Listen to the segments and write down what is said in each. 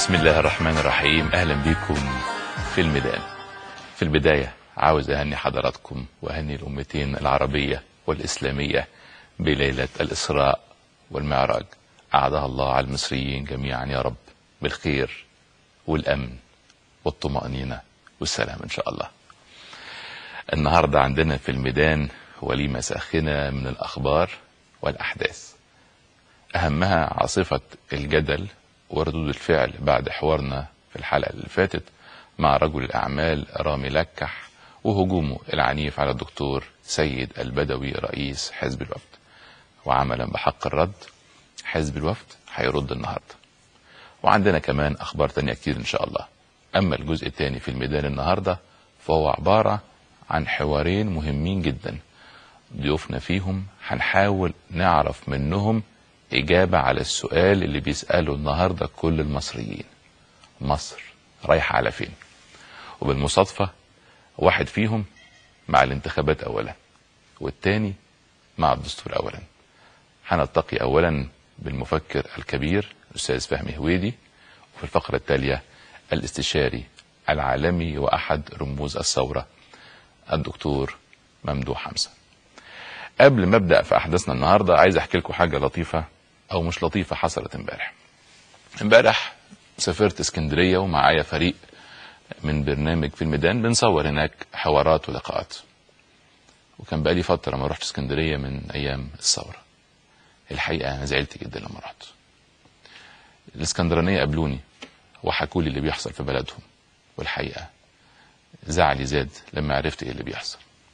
بسم الله الرحمن الرحيم اهلا بكم في الميدان في البداية عاوز اهني حضراتكم واهني الامتين العربية والاسلامية بليلة الاسراء والمعراج اعادها الله على المصريين جميعا يا رب بالخير والامن والطمأنينة والسلام ان شاء الله النهاردة عندنا في الميدان وليمة ساخنة من الاخبار والاحداث اهمها عاصفة الجدل وردود الفعل بعد حوارنا في الحلقة اللي فاتت مع رجل الأعمال رامي لكح وهجومه العنيف على الدكتور سيد البدوي رئيس حزب الوفد وعملا بحق الرد حزب الوفد هيرد النهاردة وعندنا كمان أخبار تانية كتير إن شاء الله أما الجزء الثاني في الميدان النهاردة فهو عبارة عن حوارين مهمين جدا ضيوفنا فيهم هنحاول نعرف منهم إجابة على السؤال اللي بيسأله النهاردة كل المصريين مصر رايحة على فين وبالمصادفة واحد فيهم مع الانتخابات أولا والتاني مع الدستور أولا هنلتقي أولا بالمفكر الكبير الأستاذ فهمي هويدي وفي الفقرة التالية الاستشاري العالمي وأحد رموز الثورة الدكتور ممدوح حمزة قبل ما ابدا في احداثنا النهارده عايز احكي لكم حاجه لطيفه او مش لطيفه حصلت امبارح امبارح سافرت اسكندريه ومعايا فريق من برنامج في الميدان بنصور هناك حوارات ولقاءات وكان بقالي فتره ما رحت اسكندريه من ايام الثوره الحقيقه انا زعلت جدا لما رحت الاسكندرانيه قابلوني وحكوا لي اللي بيحصل في بلدهم والحقيقه زعلي زاد لما عرفت ايه اللي بيحصل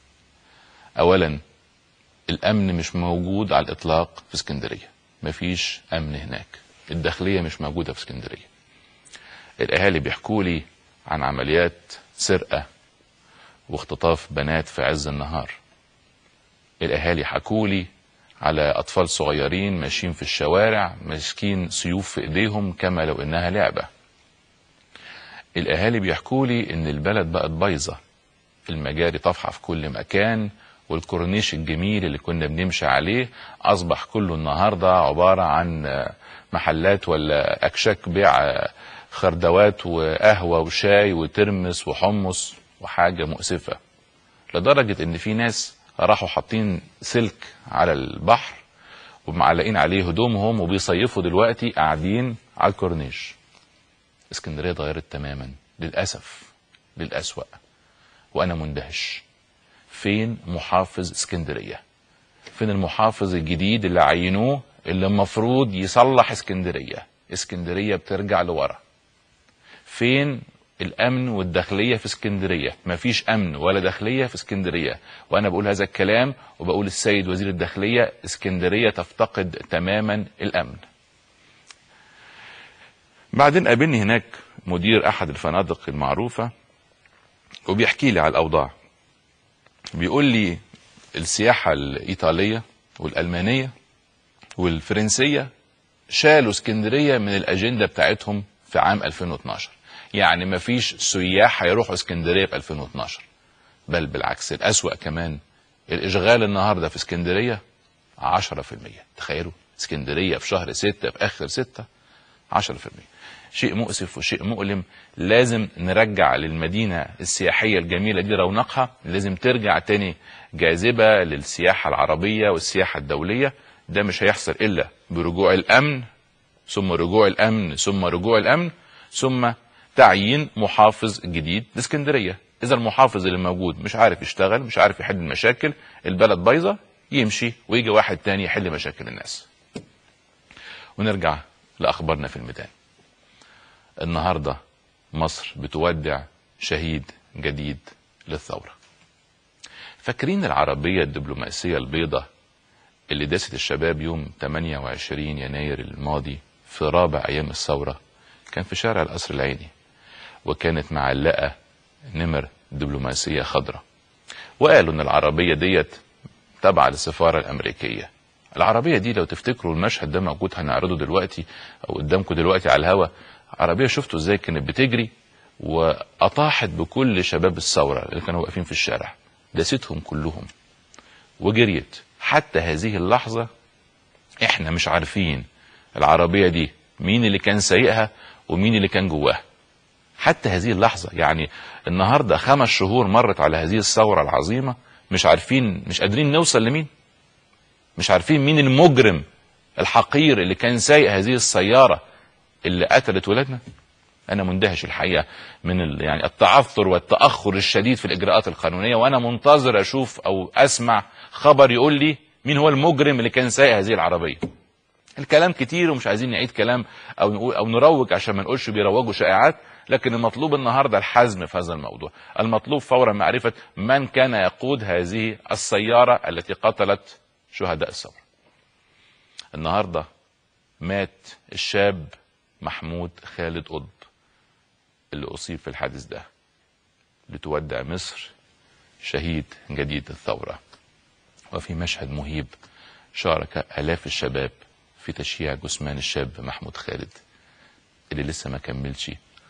اولا الامن مش موجود على الاطلاق في اسكندريه مفيش امن هناك الداخليه مش موجوده في اسكندريه الاهالي بيحكوا لي عن عمليات سرقه واختطاف بنات في عز النهار الاهالي حكوا لي على اطفال صغيرين ماشيين في الشوارع ماسكين سيوف في ايديهم كما لو انها لعبه الاهالي بيحكوا لي ان البلد بقت بايظه المجاري طافحه في كل مكان والكورنيش الجميل اللي كنا بنمشي عليه اصبح كله النهارده عباره عن محلات ولا اكشاك بيع خردوات وقهوه وشاي وترمس وحمص وحاجه مؤسفه لدرجه ان في ناس راحوا حاطين سلك على البحر ومعلقين عليه هدومهم وبيصيفوا دلوقتي قاعدين على الكورنيش اسكندريه اتغيرت تماما للاسف للاسوأ وانا مندهش فين محافظ اسكندرية فين المحافظ الجديد اللي عينوه اللي المفروض يصلح اسكندرية اسكندرية بترجع لورا فين الامن والداخلية في اسكندرية مفيش امن ولا داخلية في اسكندرية وانا بقول هذا الكلام وبقول السيد وزير الداخلية اسكندرية تفتقد تماما الامن بعدين قابلني هناك مدير احد الفنادق المعروفة وبيحكي لي على الاوضاع بيقول لي السياحة الإيطالية والألمانية والفرنسية شالوا اسكندرية من الأجندة بتاعتهم في عام 2012 يعني ما فيش سياح هيروحوا اسكندرية في 2012 بل بالعكس الأسوأ كمان الإشغال النهاردة في اسكندرية 10% تخيلوا اسكندرية في شهر 6 في آخر 6 10% شيء مؤسف وشيء مؤلم لازم نرجع للمدينة السياحية الجميلة دي رونقها لازم ترجع تاني جاذبة للسياحة العربية والسياحة الدولية ده مش هيحصل إلا برجوع الأمن ثم رجوع الأمن ثم رجوع الأمن ثم تعيين محافظ جديد لاسكندرية إذا المحافظ اللي موجود مش عارف يشتغل مش عارف يحل المشاكل البلد بايظة يمشي ويجي واحد تاني يحل مشاكل الناس ونرجع لأخبارنا في الميدان النهارده مصر بتودع شهيد جديد للثوره. فاكرين العربيه الدبلوماسيه البيضاء اللي داست الشباب يوم 28 يناير الماضي في رابع ايام الثوره كان في شارع القصر العيني وكانت معلقه نمر دبلوماسيه خضراء وقالوا ان العربيه ديت تابعه للسفاره الامريكيه العربيه دي لو تفتكروا المشهد ده موجود هنعرضه دلوقتي او قدامكم دلوقتي على الهوا عربيه شفتوا ازاي كانت بتجري واطاحت بكل شباب الثوره اللي كانوا واقفين في الشارع داستهم كلهم وجريت حتى هذه اللحظه احنا مش عارفين العربيه دي مين اللي كان سايقها ومين اللي كان جواه حتى هذه اللحظة يعني النهاردة خمس شهور مرت على هذه الثورة العظيمة مش عارفين مش قادرين نوصل لمين مش عارفين مين المجرم الحقير اللي كان سايق هذه السيارة اللي قتلت ولادنا انا مندهش الحقيقه من ال... يعني التعثر والتاخر الشديد في الاجراءات القانونيه وانا منتظر اشوف او اسمع خبر يقول لي مين هو المجرم اللي كان سايق هذه العربيه الكلام كتير ومش عايزين نعيد كلام او نقول او نروج عشان ما نقولش بيروجوا شائعات لكن المطلوب النهارده الحزم في هذا الموضوع المطلوب فورا معرفه من كان يقود هذه السياره التي قتلت شهداء الثوره النهارده مات الشاب محمود خالد قطب اللي أصيب في الحادث ده لتودع مصر شهيد جديد الثورة وفي مشهد مهيب شارك آلاف الشباب في تشييع جثمان الشاب محمود خالد اللي لسه ما كملش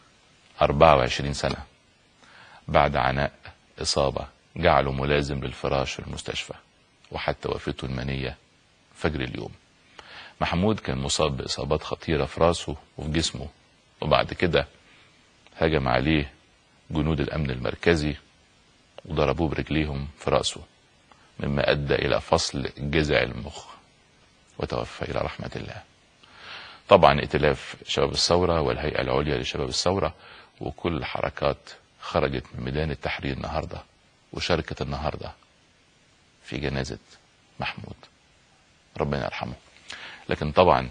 24 سنة بعد عناء إصابة جعله ملازم للفراش في المستشفى وحتى وفاته المنية فجر اليوم محمود كان مصاب بإصابات خطيرة في راسه وفي جسمه وبعد كده هجم عليه جنود الأمن المركزي وضربوه برجليهم في رأسه مما أدى إلى فصل جذع المخ وتوفى إلى رحمة الله طبعا ائتلاف شباب الثورة والهيئة العليا لشباب الثورة وكل الحركات خرجت من ميدان التحرير النهاردة وشاركت النهاردة في جنازة محمود ربنا يرحمه لكن طبعا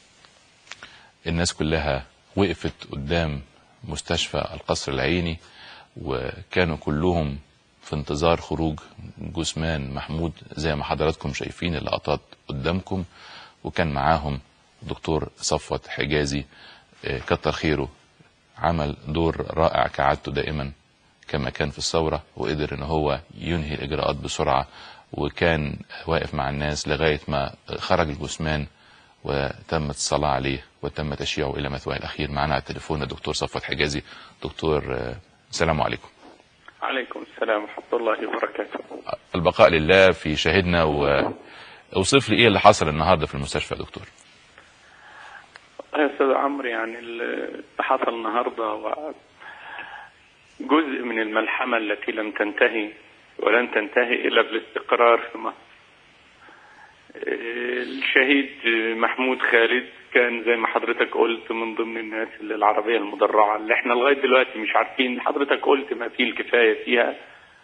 الناس كلها وقفت قدام مستشفى القصر العيني وكانوا كلهم في انتظار خروج جثمان محمود زي ما حضراتكم شايفين اللقطات قدامكم وكان معاهم دكتور صفوت حجازي كتر خيره عمل دور رائع كعادته دائما كما كان في الثورة وقدر ان هو ينهي الاجراءات بسرعة وكان واقف مع الناس لغاية ما خرج الجثمان وتمت الصلاة عليه وتم تشييعه إلى مثواه الأخير معنا على التليفون الدكتور صفوت حجازي دكتور السلام عليكم عليكم السلام ورحمة الله وبركاته البقاء لله في شاهدنا وأوصف لي إيه اللي حصل النهاردة في المستشفى يا دكتور يا أستاذ عمرو يعني اللي حصل النهاردة جزء من الملحمة التي لم تنتهي ولن تنتهي إلا بالاستقرار في مصر الشهيد محمود خالد كان زي ما حضرتك قلت من ضمن الناس اللي العربية المدرعة اللي احنا لغاية دلوقتي مش عارفين حضرتك قلت ما فيه الكفاية فيها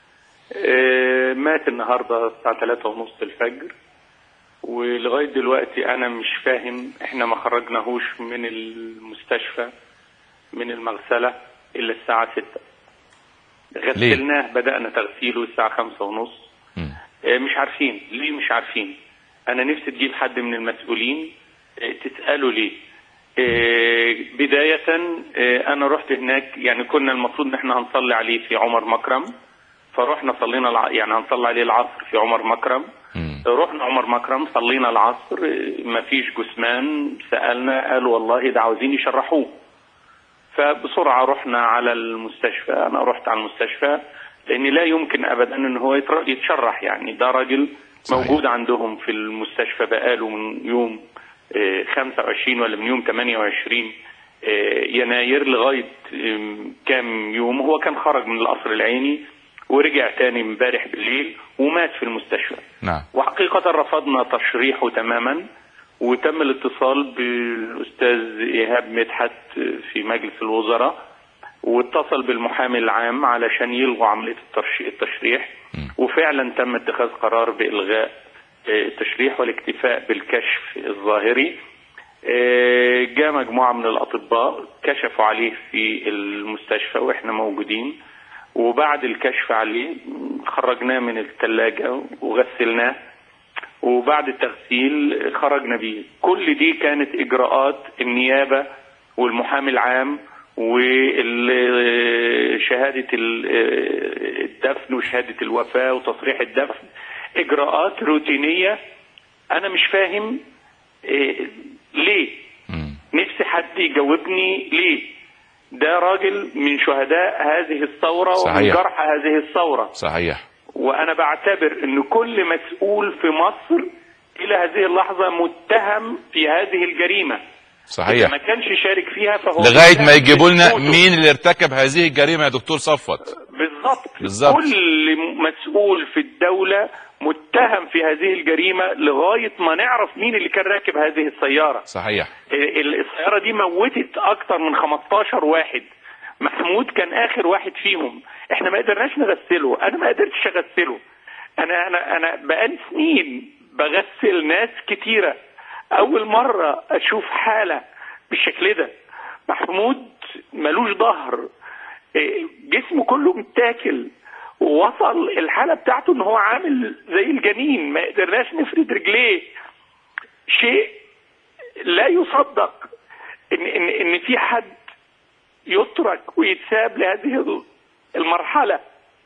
مات النهاردة الساعة ثلاثة ونص الفجر ولغاية دلوقتي أنا مش فاهم احنا ما خرجناهوش من المستشفى من المغسلة إلا الساعة ستة غسلناه بدأنا تغسيله الساعة خمسة ونص مش عارفين ليه مش عارفين انا نفسي تجيب حد من المسؤولين تساله ليه بداية انا رحت هناك يعني كنا المفروض ان احنا هنصلي عليه في عمر مكرم فرحنا صلينا الع... يعني هنصلي عليه العصر في عمر مكرم رحنا عمر مكرم صلينا العصر ما فيش جثمان سالنا قالوا والله ده عاوزين يشرحوه فبسرعه رحنا على المستشفى انا رحت على المستشفى لان لا يمكن ابدا ان هو يتشرح يعني ده راجل صحيح. موجود عندهم في المستشفى بقاله من يوم 25 ولا من يوم 28 يناير لغايه كام يوم هو كان خرج من القصر العيني ورجع تاني امبارح بالليل ومات في المستشفى نعم. وحقيقة رفضنا تشريحه تماما وتم الاتصال بالاستاذ ايهاب مدحت في مجلس الوزراء واتصل بالمحامي العام علشان يلغوا عمليه التشريح وفعلا تم اتخاذ قرار بالغاء التشريح والاكتفاء بالكشف الظاهري جاء مجموعه من الاطباء كشفوا عليه في المستشفى واحنا موجودين وبعد الكشف عليه خرجناه من الثلاجه وغسلناه وبعد التغسيل خرجنا بيه كل دي كانت اجراءات النيابه والمحامي العام وشهادة الدفن وشهادة الوفاة وتصريح الدفن إجراءات روتينية أنا مش فاهم ليه نفسي حد يجاوبني ليه ده راجل من شهداء هذه الثورة صحيح. ومن جرحى هذه الثورة صحيح وأنا بعتبر أن كل مسؤول في مصر إلى هذه اللحظة متهم في هذه الجريمة صحيح. إذا ما كانش شارك فيها فهو لغايه ما يجيبوا لنا مسؤوله. مين اللي ارتكب هذه الجريمه يا دكتور صفوت بالظبط بالظبط. كل مسؤول في الدولة متهم في هذه الجريمة لغاية ما نعرف مين اللي كان راكب هذه السيارة صحيح ال- السيارة دي موتت أكتر من 15 واحد محمود كان آخر واحد فيهم احنا ما قدرناش نغسله أنا ما قدرتش أغسله أنا أنا أنا بقالي سنين بغسل ناس كتيرة أول مرة أشوف حالة بالشكل ده محمود ملوش ظهر إيه، جسمه كله متاكل ووصل الحالة بتاعته ان هو عامل زي الجنين ما قدرناش نفرد رجليه شيء لا يصدق ان ان ان في حد يترك ويتساب لهذه المرحله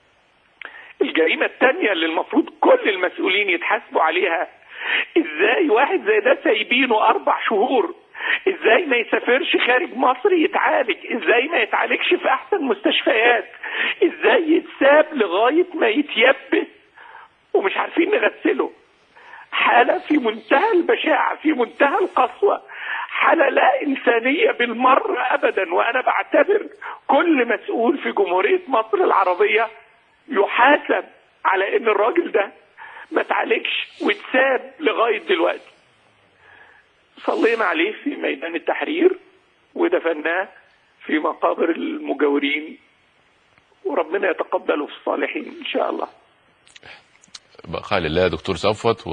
الجريمه الثانيه اللي المفروض كل المسؤولين يتحاسبوا عليها ازاي واحد زي ده سايبينه اربع شهور ازاي ما يسافرش خارج مصر يتعالج ازاي ما يتعالجش في احسن مستشفيات ازاي يتساب لغايه ما يتيبس ومش عارفين نغسله حالة في منتهى البشاعة في منتهى القسوة حالة لا إنسانية بالمرة أبدا وأنا بعتبر كل مسؤول في جمهورية مصر العربية يحاسب على إن الراجل ده ما تعالجش واتساب لغاية دلوقتي صلينا عليه في ميدان التحرير ودفناه في مقابر المجاورين وربنا يتقبله في الصالحين إن شاء الله بقى لله يا دكتور صفوت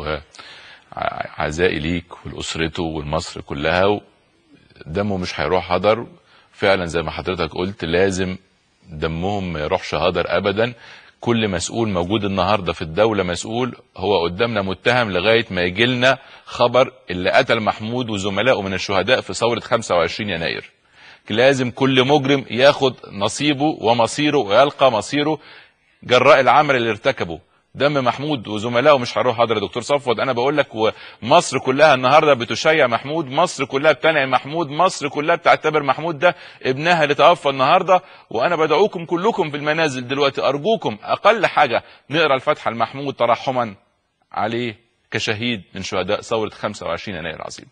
وعزائي ليك ولأسرته والمصر كلها دمه مش هيروح هدر فعلا زي ما حضرتك قلت لازم دمهم ما يروحش هدر ابدا كل مسؤول موجود النهارده في الدوله مسؤول هو قدامنا متهم لغايه ما يجي لنا خبر اللي قتل محمود وزملائه من الشهداء في ثوره 25 يناير لازم كل مجرم ياخد نصيبه ومصيره ويلقى مصيره جراء العمل اللي ارتكبه دم محمود وزملائه مش هروح هدر يا دكتور صفوت انا بقول لك ومصر كلها النهارده بتشيع محمود مصر كلها بتنعم محمود مصر كلها بتعتبر محمود ده ابنها اللي توفى النهارده وانا بدعوكم كلكم في المنازل دلوقتي ارجوكم اقل حاجه نقرا الفاتحه لمحمود ترحما عليه كشهيد من شهداء ثوره 25 يناير العظيم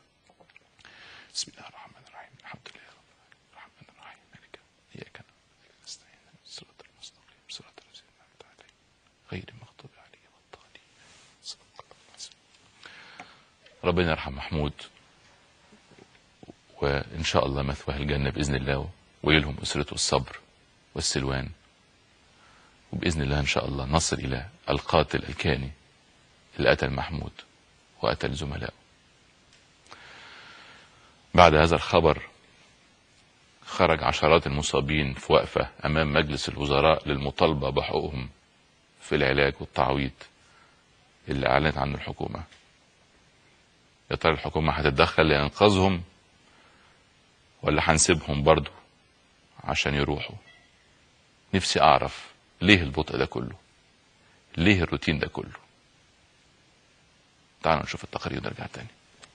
بسم الله الرحمن الرحيم الحمد لله رب العالمين الرحمن الرحيم مالك اياك نعبد نستعين صراط المستقيم صراط الذين انعمت عليهم غير المغضوب عليهم ولا الضالين صدق الله العظيم ربنا يرحم محمود وان شاء الله مثواه الجنه باذن الله ويلهم اسرته الصبر والسلوان وباذن الله ان شاء الله نصل الى القاتل الكاني اللي قتل محمود وقتل زملائه بعد هذا الخبر خرج عشرات المصابين في وقفة أمام مجلس الوزراء للمطالبة بحقوقهم في العلاج والتعويض اللي أعلنت عنه الحكومة يا ترى الحكومة هتتدخل لإنقاذهم ولا هنسيبهم برضو عشان يروحوا نفسي أعرف ليه البطء ده كله ليه الروتين ده كله تعالوا نشوف التقارير ونرجع تاني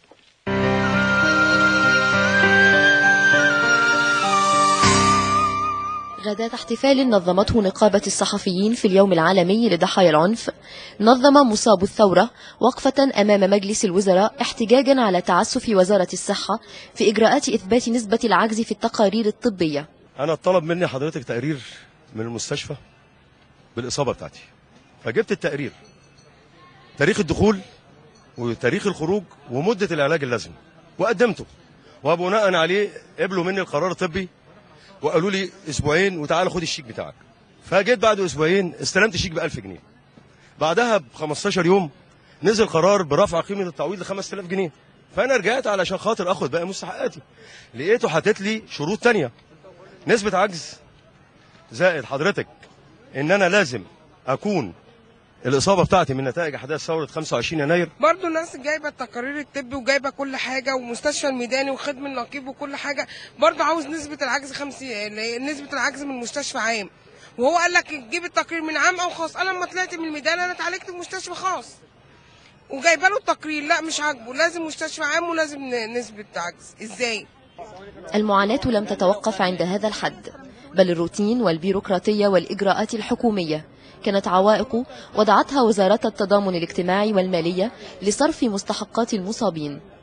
غداة احتفال نظمته نقابة الصحفيين في اليوم العالمي لضحايا العنف نظم مصاب الثورة وقفة أمام مجلس الوزراء احتجاجا على تعسف وزارة الصحة في إجراءات إثبات نسبة العجز في التقارير الطبية انا طلب مني حضرتك تقرير من المستشفى بالاصابه بتاعتي فجبت التقرير تاريخ الدخول وتاريخ الخروج ومده العلاج اللازم وقدمته وبناء عليه قبلوا مني القرار الطبي وقالوا لي اسبوعين وتعالى خد الشيك بتاعك فجيت بعد اسبوعين استلمت شيك ب 1000 جنيه بعدها ب 15 يوم نزل قرار برفع قيمه التعويض ل 5000 جنيه فانا رجعت علشان خاطر اخد باقي مستحقاتي لقيته حاطط لي شروط تانية نسبة عجز زائد حضرتك ان انا لازم اكون الاصابه بتاعتي من نتائج احداث ثوره 25 يناير برضه الناس جايبه التقارير الطبي وجايبه كل حاجه ومستشفى الميداني وخدم النقيب وكل حاجه برضه عاوز نسبه العجز 50 نسبه العجز من مستشفى عام وهو قال لك جيب التقرير من عام او خاص انا لما طلعت من الميدان انا اتعالجت في مستشفى خاص وجايبه له التقرير لا مش عاجبه لازم مستشفى عام ولازم ن- نسبه عجز ازاي المعاناة لم تتوقف عند هذا الحد بل الروتين والبيروقراطية والإجراءات الحكومية كانت عوائق وضعتها وزارات التضامن الاجتماعي والمالية لصرف مستحقات المصابين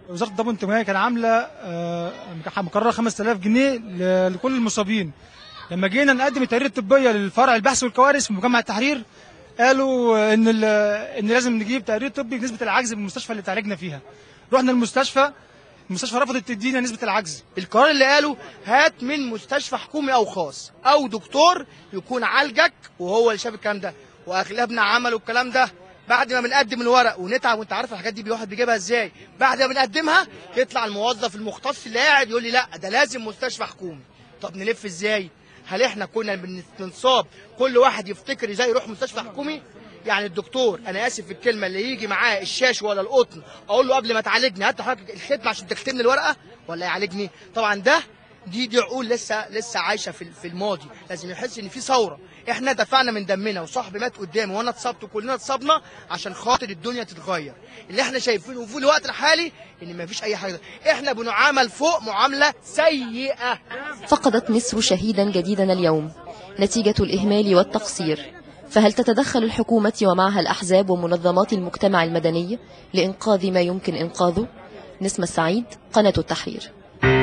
وزاره الضمان التجميعيه كان عامله آه، مقرره 5000 جنيه ل- لكل المصابين لما جينا نقدم التقارير الطبيه للفرع البحث والكوارث في مجمع التحرير قالوا آه، ان ال- ان لازم نجيب تقرير طبي بنسبه العجز بالمستشفى اللي تعالجنا فيها رحنا المستشفى المستشفى رفضت تدينا نسبه العجز القرار اللي قاله هات من مستشفى حكومي او خاص او دكتور يكون عالجك وهو اللي شاف الكلام ده واغلبنا عملوا الكلام ده بعد ما بنقدم الورق ونتعب وانت عارف الحاجات دي الواحد بيجيبها ازاي بعد ما بنقدمها يطلع الموظف المختص اللي قاعد يقول لي لا ده لازم مستشفى حكومي طب نلف ازاي هل احنا كنا بن- بنصاب كل واحد يفتكر ازاي يروح مستشفى حكومي يعني الدكتور انا اسف في الكلمه اللي يجي معاه الشاش ولا القطن اقول له قبل ما تعالجني هات حضرتك الختم عشان تختمني الورقه ولا يعالجني طبعا ده دي دي عقول لسه لسه عايشه في في الماضي لازم يحس ان في ثوره احنا دفعنا من دمنا وصاحبي مات قدامي وانا اتصبت وكلنا اتصبنا عشان خاطر الدنيا تتغير اللي احنا شايفينه في الوقت الحالي ان مفيش اي حاجه احنا بنعامل فوق معامله سيئه فقدت مصر شهيدا جديدا اليوم نتيجة الإهمال والتقصير فهل تتدخل الحكومة ومعها الأحزاب ومنظمات المجتمع المدني لإنقاذ ما يمكن إنقاذه؟ نسمة السعيد قناة التحرير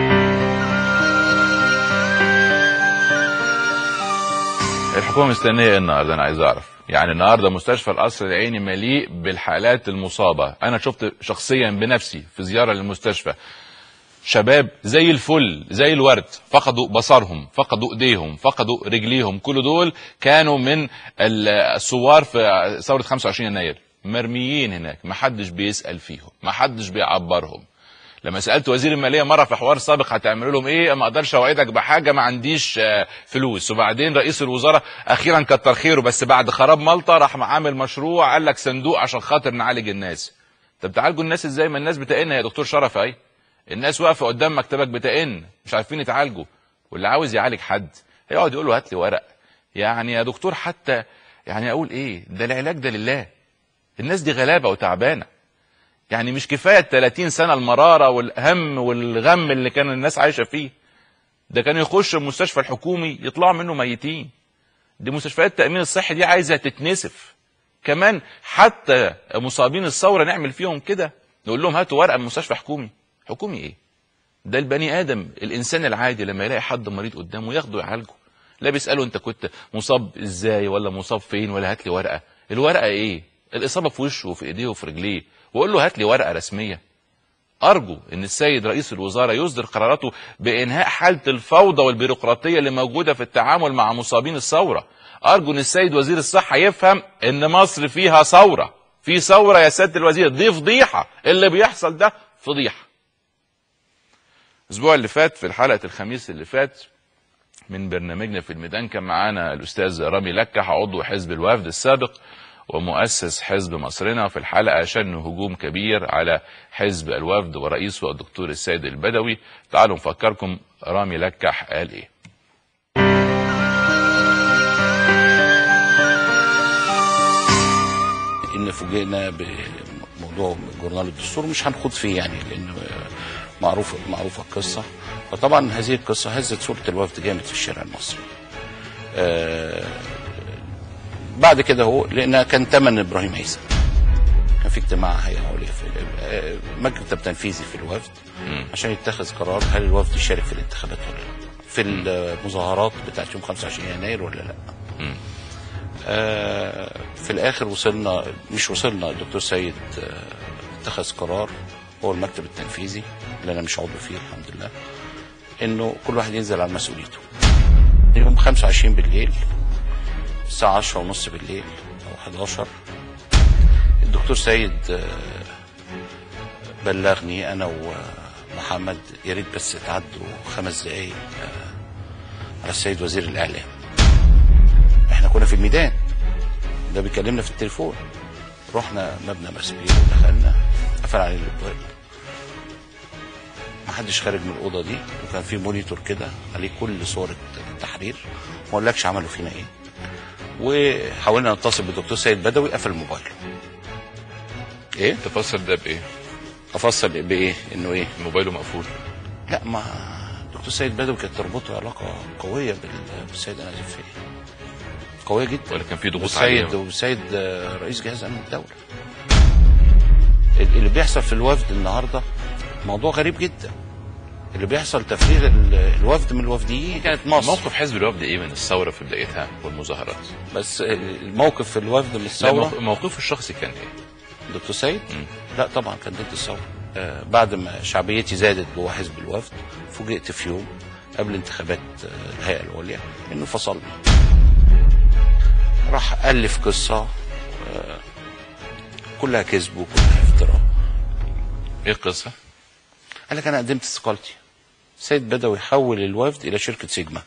الحكومه مستنيه ايه النهارده انا عايز اعرف يعني النهارده مستشفى القصر العيني مليء بالحالات المصابه انا شفت شخصيا بنفسي في زياره للمستشفى شباب زي الفل زي الورد فقدوا بصرهم فقدوا ايديهم فقدوا رجليهم كل دول كانوا من ال- الثوار في ثوره 25 يناير مرميين هناك محدش بيسال فيهم محدش بيعبرهم لما سالت وزير الماليه مره في حوار سابق هتعملوا لهم ايه ما اقدرش اوعدك بحاجه ما عنديش آه، فلوس وبعدين رئيس الوزراء اخيرا كتر خيره بس بعد خراب مالطا راح عامل مشروع قال لك صندوق عشان خاطر نعالج الناس طب تعالجوا الناس ازاي ما الناس بتئن يا دكتور شرف اهي الناس واقفه قدام مكتبك بتئن مش عارفين يتعالجوا واللي عاوز يعالج حد هيقعد يقول له هات لي ورق يعني يا دكتور حتى يعني اقول ايه ده العلاج ده لله الناس دي غلابه وتعبانه يعني مش كفايه ال 30 سنه المراره والهم والغم اللي كان الناس عايشه فيه ده كانوا يخشوا المستشفى الحكومي يطلعوا منه ميتين دي مستشفيات التامين الصحي دي عايزه تتنسف كمان حتى مصابين الثوره نعمل فيهم كده نقول لهم هاتوا ورقه من مستشفى حكومي حكومي ايه ده البني ادم الانسان العادي لما يلاقي حد مريض قدامه ياخده يعالجه لا بيساله انت كنت مصاب ازاي ولا مصاب فين ولا هات لي ورقه الورقه ايه الاصابه في وشه وفي ايديه وفي رجليه واقول له هات لي ورقه رسميه ارجو ان السيد رئيس الوزراء يصدر قراراته بانهاء حاله الفوضى والبيروقراطيه اللي موجوده في التعامل مع مصابين الثوره ارجو ان السيد وزير الصحه يفهم ان مصر فيها ثوره في ثوره يا سياده الوزير دي فضيحه اللي بيحصل ده فضيحه الاسبوع اللي فات في حلقه الخميس اللي فات من برنامجنا في الميدان كان معانا الاستاذ رامي لكح عضو حزب الوفد السابق ومؤسس حزب مصرنا في الحلقه شن هجوم كبير على حزب الوفد ورئيسه الدكتور السيد البدوي تعالوا نفكركم رامي لكح قال ايه ان فوجئنا بموضوع جورنال الدستور مش هنخوض فيه يعني لانه معروف معروفه القصه فطبعا هذه القصه هزت صوره الوفد جامد في الشارع المصري. آه بعد كده هو لان كان تمن ابراهيم عيسى كان في اجتماع هيئه عليا في آه، مكتب تنفيذي في الوفد عشان يتخذ قرار هل الوفد يشارك في الانتخابات ولا لا في المظاهرات بتاعت يوم 25 يناير ولا لا آه، في الاخر وصلنا مش وصلنا الدكتور سيد آه، اتخذ قرار هو المكتب التنفيذي اللي انا مش عضو فيه الحمد لله انه كل واحد ينزل على مسؤوليته يوم 25 بالليل الساعة 10 ونص بالليل او 11 الدكتور سيد آه، بلغني انا ومحمد يا ريت بس تعدوا خمس دقايق آه، على السيد وزير الاعلام احنا كنا في الميدان ده بيكلمنا في التليفون رحنا مبنى مسبير ودخلنا قفل علينا الابواب محدش خارج من الاوضه دي وكان في مونيتور كده عليه كل صور التحرير ما اقولكش عملوا فينا ايه وحاولنا نتصل بالدكتور سيد بدوي قفل موبايله ايه تفسر ده بايه افصل بايه انه ايه موبايله مقفول لا ما دكتور سيد بدوي كانت تربطه علاقه قويه بال- بالسيد انا فيه قويه جدا ولا كان في ضغوط والسيد عليه والسيد آه، رئيس جهاز امن الدوله ال- اللي بيحصل في الوفد النهارده موضوع غريب جدا اللي بيحصل تفريغ ال- الوفد من الوفديين كانت مصر موقف حزب الوفد ايه من الثوره في بدايتها والمظاهرات؟ بس الموقف في الوفد من لا، الثوره موقف- موقفه الشخصي كان ايه؟ دكتور سيد لا طبعا كان ضد الثوره آه بعد ما شعبيتي زادت جوه حزب الوفد فوجئت في يوم قبل انتخابات آه الهيئه العليا انه فصلنا راح الف قصه آه كلها كذب وكلها افتراء ايه القصه؟ قال لك انا قدمت استقالتي سيد بدوي حول الوفد الى شركه سيجما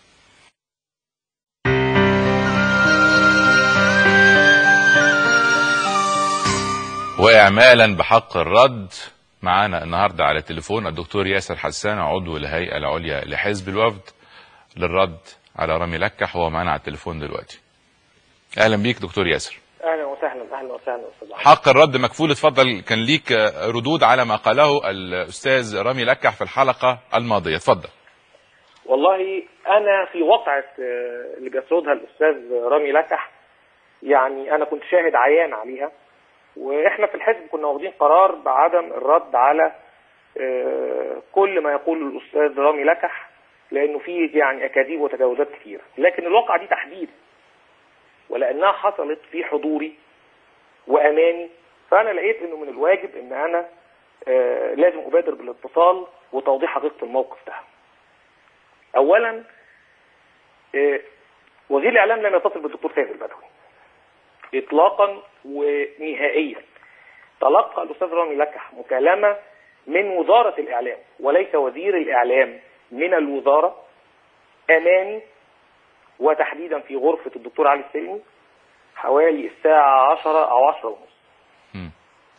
واعمالا بحق الرد معانا النهارده على التليفون الدكتور ياسر حسان عضو الهيئه العليا لحزب الوفد للرد على رامي لكح وهو معانا على التليفون دلوقتي. اهلا بيك دكتور ياسر. اهلا وسهلا اهلا وسهلا استاذ عمرو. حق الرد مكفول اتفضل كان ليك ردود على ما قاله الاستاذ رامي لكح في الحلقه الماضيه اتفضل. والله انا في وقعه آه، اللي بيسردها الاستاذ رامي لكح يعني انا كنت شاهد عيان عليها واحنا في الحزب كنا واخدين قرار بعدم الرد على آه، كل ما يقوله الاستاذ رامي لكح لانه فيه يعني اكاذيب وتجاوزات كثيره لكن الواقعه دي تحديدا ولانها حصلت في حضوري وامامي فانا لقيت انه من الواجب ان انا آه، لازم ابادر بالاتصال وتوضيح حقيقه الموقف ده. اولا آه، وزير الاعلام لم يتصل بالدكتور سيد البدوي اطلاقا ونهائيا تلقى الاستاذ رامي لكح مكالمه من وزاره الاعلام وليس وزير الاعلام من الوزاره امامي وتحديدا في غرفه الدكتور علي السلمي حوالي الساعه 10 او 10 ونص مم.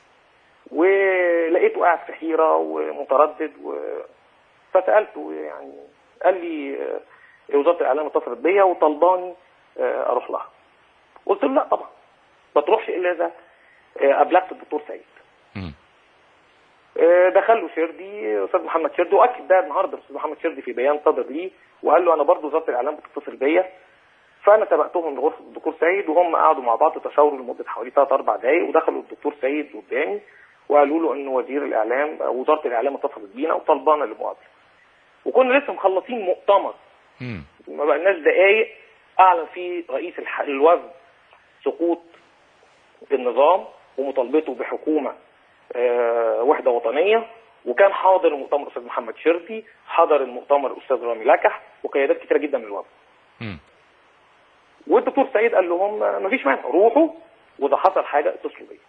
ولقيته قاعد في حيره ومتردد و... فسالته يعني قال لي آه، وزاره الاعلام اتصلت بيا وطلباني آه، اروح لها قلت له لا طبعا ما تروحش الا اذا آه، ابلغت الدكتور سيد مم. آه، دخل له شردي استاذ محمد شردي واكد ده النهارده الاستاذ محمد شردي في بيان صدر ليه وقال له انا برضو وزاره الاعلام بتتصل بيا فانا سبقتهم لغرفه الدكتور سيد وهم قعدوا مع بعض تشاوروا لمده حوالي ثلاث اربع دقائق ودخلوا الدكتور سيد قدامي وقالوا له ان وزير الاعلام أو وزاره الاعلام اتصلت بينا وطلبانا للمقابله وكنا لسه مخلصين مؤتمر مم. ما بقالناش دقايق اعلن فيه رئيس الح- الوفد سقوط النظام ومطالبته بحكومه آه، وحده وطنيه وكان حاضر المؤتمر الاستاذ محمد شردي حضر المؤتمر الاستاذ رامي لكح وقيادات كتيره جدا من الوفد مم. والدكتور سعيد قال لهم ما فيش مانع روحوا واذا حصل حاجه اتصلوا بيا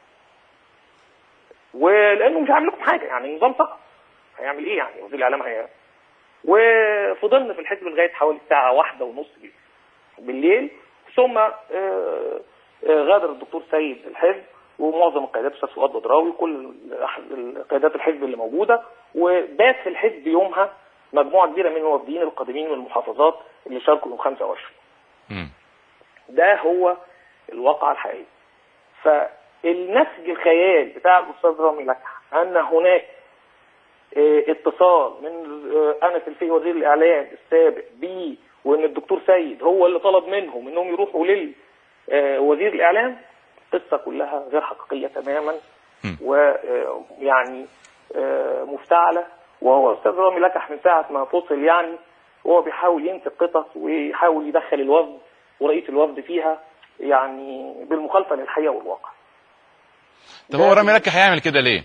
ولانه مش هيعمل لكم حاجه يعني النظام سقط هيعمل ايه يعني وزير الاعلام هي وفضلنا في الحزب لغايه حوالي الساعه واحدة ونص بالليل ثم آه، آه، غادر الدكتور سيد الحزب ومعظم القيادات استاذ فؤاد بدراوي كل الأح- قيادات الحزب اللي موجوده وبات في الحزب يومها مجموعه كبيره من الوافدين القادمين من المحافظات اللي شاركوا يوم 25 مم. ده هو الواقع الحقيقي فالنسج الخيال بتاع الاستاذ رامي لكح ان هناك آه، اتصال من آه، انس الفقي وزير الاعلام السابق بي وان الدكتور سيد هو اللي طلب منهم انهم يروحوا لل آه، وزير الاعلام قصه كلها غير حقيقيه تماما مم. ويعني مفتعله وهو استاذ رامي لكح من ساعه ما فصل يعني وهو بيحاول ينسب قصص ويحاول يدخل الوفد ورئيس الوفد فيها يعني بالمخالفه للحقيقه والواقع. طب هو رامي لكح هيعمل كده ليه؟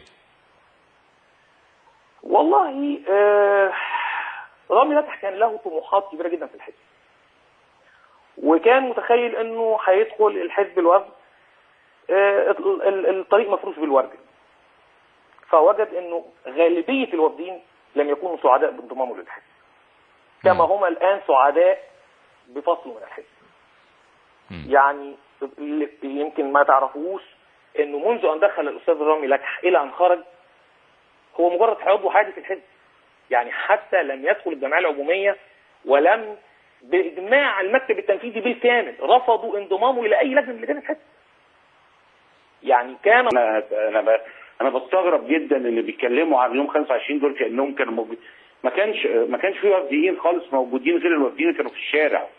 والله آه رامي لكح كان له طموحات كبيره جدا في الحزب. وكان متخيل انه هيدخل الحزب الوفد آه ال- ال- الطريق مفروش بالورد. فوجد انه غالبيه الوافدين لم يكونوا سعداء بانضمامه للحزب. كما هم الان سعداء بفصله من الحزب. مم. يعني اللي يمكن ما تعرفوش انه منذ ان دخل الاستاذ رامي لكح الى ان خرج هو مجرد عضو حادث في الحزب يعني حتى لم يدخل الجمعيه العموميه ولم باجماع المكتب التنفيذي بالكامل رفضوا انضمامه الى اي لجنه من لجان الحزب يعني كان انا انا ب... انا بستغرب جدا اللي بيتكلموا عن يوم 25 دول كانهم كانوا موجودين ما كانش ما كانش في وفديين خالص موجودين غير الوفديين اللي كانوا في الشارع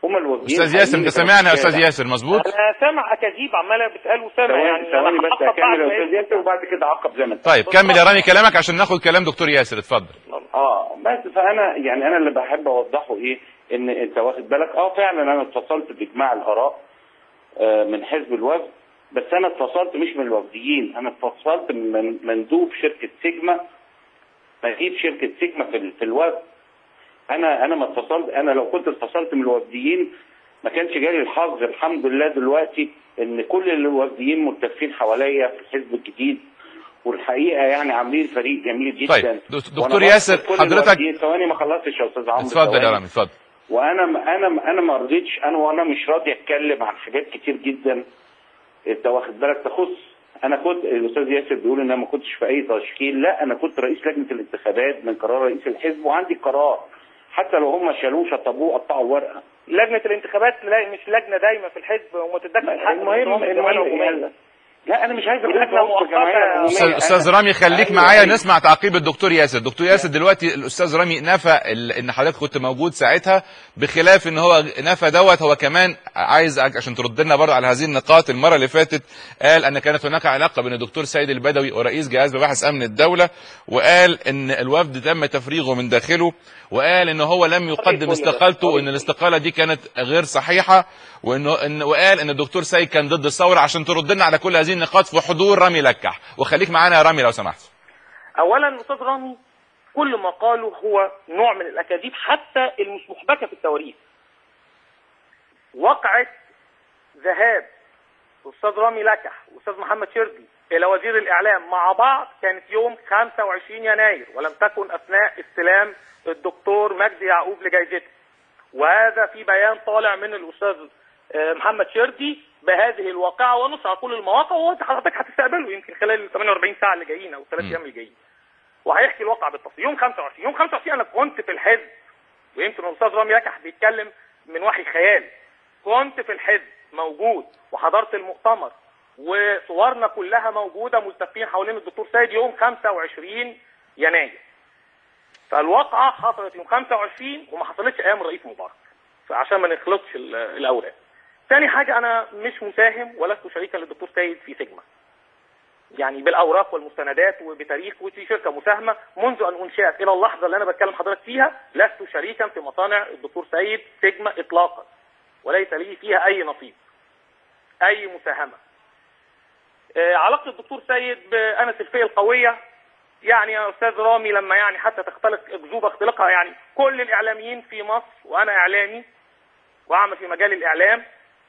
هم الوافدين استاذ ياسر انت حقيقيين سامعني يا كانوا في استاذ الشارع. ياسر مظبوط انا سامع اكاذيب عماله بتقال وسامع ثواني يعني ثواني أنا بس هعقب اكمل بعد يا ما استاذ ياسر وبعد كده اعقب زي ما انت طيب كمل يا رامي كلامك عشان ناخد كلام دكتور ياسر اتفضل اه بس فانا يعني انا اللي بحب اوضحه ايه ان انت واخد بالك اه فعلا انا اتصلت باجماع الاراء آه من حزب الوفد بس انا اتصلت مش من الوفديين انا اتصلت من مندوب شركه سيجما مندوب شركه سيجما في, ال- في الوفد انا انا ما اتصلت انا لو كنت اتصلت من الوفديين ما كانش جالي الحظ الحمد لله دلوقتي ان كل الوفديين متفقين حواليا في الحزب الجديد والحقيقه يعني عاملين فريق جميل جدا طيب، دكتور وأنا ياسر، بشكر كل حضرتك- الوفديين. ثواني ما خلصتش يا استاذ عمرو اتفضل يا ثواني. رامي اتفضل وانا انا انا ما رضيتش انا وانا مش راضي اتكلم عن حاجات كتير جدا انت واخد بالك تخص انا كنت الاستاذ ياسر بيقول ان انا ما كنتش في اي تشكيل لا انا كنت رئيس لجنه الانتخابات من قرار رئيس الحزب وعندي قرار حتى لو هم شالوه شطبوه قطعوا ورقه لجنه الانتخابات لا مش لجنه دايمه في الحزب وما تدكش الحق المهم المهم لا انا مش عايز اقول لجنة لكم مؤقتة. جمعيه عمومية. استاذ أنا- استاذ رامي خليك أيوة، معايا أيوة. نسمع تعقيب الدكتور ياسر دكتور ياسر دلوقتي الاستاذ رامي نفى ال- ان حضرتك كنت موجود ساعتها بخلاف ان هو نفى دوت هو كمان عايز أج- عشان ترد لنا برضه على هذه النقاط المره اللي فاتت قال ان كانت هناك علاقه بين الدكتور سيد البدوي ورئيس جهاز مباحث امن الدوله وقال ان الوفد تم تفريغه من داخله وقال ان هو لم يقدم استقالته وان الاستقاله دي كانت غير صحيحه وانه إن وقال ان الدكتور سيد كان ضد الثوره عشان ترد لنا على كل هذه النقاط في حضور رامي لكح وخليك معانا يا رامي لو سمحت اولا استاذ رامي كل ما قاله هو نوع من الاكاذيب حتى المش محبكه في التواريخ وقعه ذهاب استاذ رامي لكح واستاذ محمد شربي الى وزير الاعلام مع بعض كانت يوم 25 يناير ولم تكن اثناء استلام الدكتور مجدي يعقوب لجائزته وهذا في بيان طالع من الاستاذ آه، محمد شردي بهذه الواقعه ونص على كل المواقع وانت حضرتك هتستقبله يمكن خلال ال 48 ساعه اللي جايين او الثلاث مم. ايام اللي جايين وهيحكي الواقع بالتفصيل يوم 25 يوم 25 انا كنت في الحزب ويمكن الاستاذ رامي لكح بيتكلم من وحي خيال كنت في الحزب موجود وحضرت المؤتمر وصورنا كلها موجوده ملتفين حوالين الدكتور سيد يوم 25 يناير فالواقعه حصلت يوم 25 وما حصلتش ايام الرئيس مبارك فعشان ما نخلطش ال- الاوراق تاني حاجه انا مش مساهم ولست شريكا للدكتور سيد في سيجما يعني بالاوراق والمستندات وبتاريخ وفي شركه مساهمه منذ ان انشئت الى اللحظه اللي انا بتكلم حضرتك فيها لست شريكا في مصانع الدكتور سيد سيجما اطلاقا وليس لي فيها اي نصيب اي مساهمه آه، علاقه الدكتور سيد بانس الفئه القويه يعني يا استاذ رامي لما يعني حتى تختلق اكذوبه اختلاقها يعني كل الاعلاميين في مصر وانا اعلامي واعمل في مجال الاعلام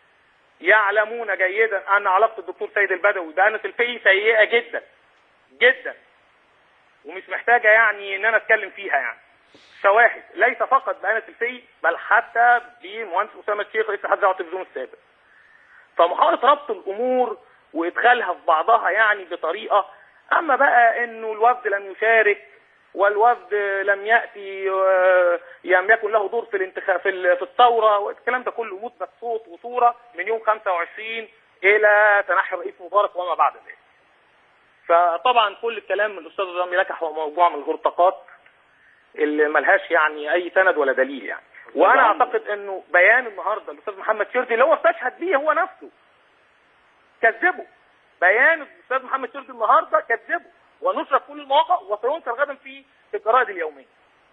يعلمون جيدا ان علاقه الدكتور سيد البدوي بانس الفقي سيئه جدا جدا ومش محتاجه يعني ان انا اتكلم فيها يعني شواهد ليس فقط بانس الفقي بل حتى بمهندس اسامه الشيخ رئيس اتحاد دعوه التلفزيون السابق فمحاوله ربط الامور وادخالها في بعضها يعني بطريقه اما بقى انه الوفد لم يشارك والوفد لم ياتي آه، لم يكن له دور في الانتخاب في ال- في الثوره والكلام ده كله مثبت صوت وصوره من يوم 25 الى تنحي الرئيس مبارك وما بعد ذلك. فطبعا كل الكلام من الاستاذ رامي لكح هو موضوع من الهرطقات اللي ملهاش يعني اي سند ولا دليل يعني. وانا اعتقد انه بيان النهارده الاستاذ محمد شردي اللي هو استشهد بيه هو نفسه كذبه بيان الاستاذ محمد شردي النهارده كذبه ونشر في كل المواقع وسينشر غدا في في الجرائد اليوميه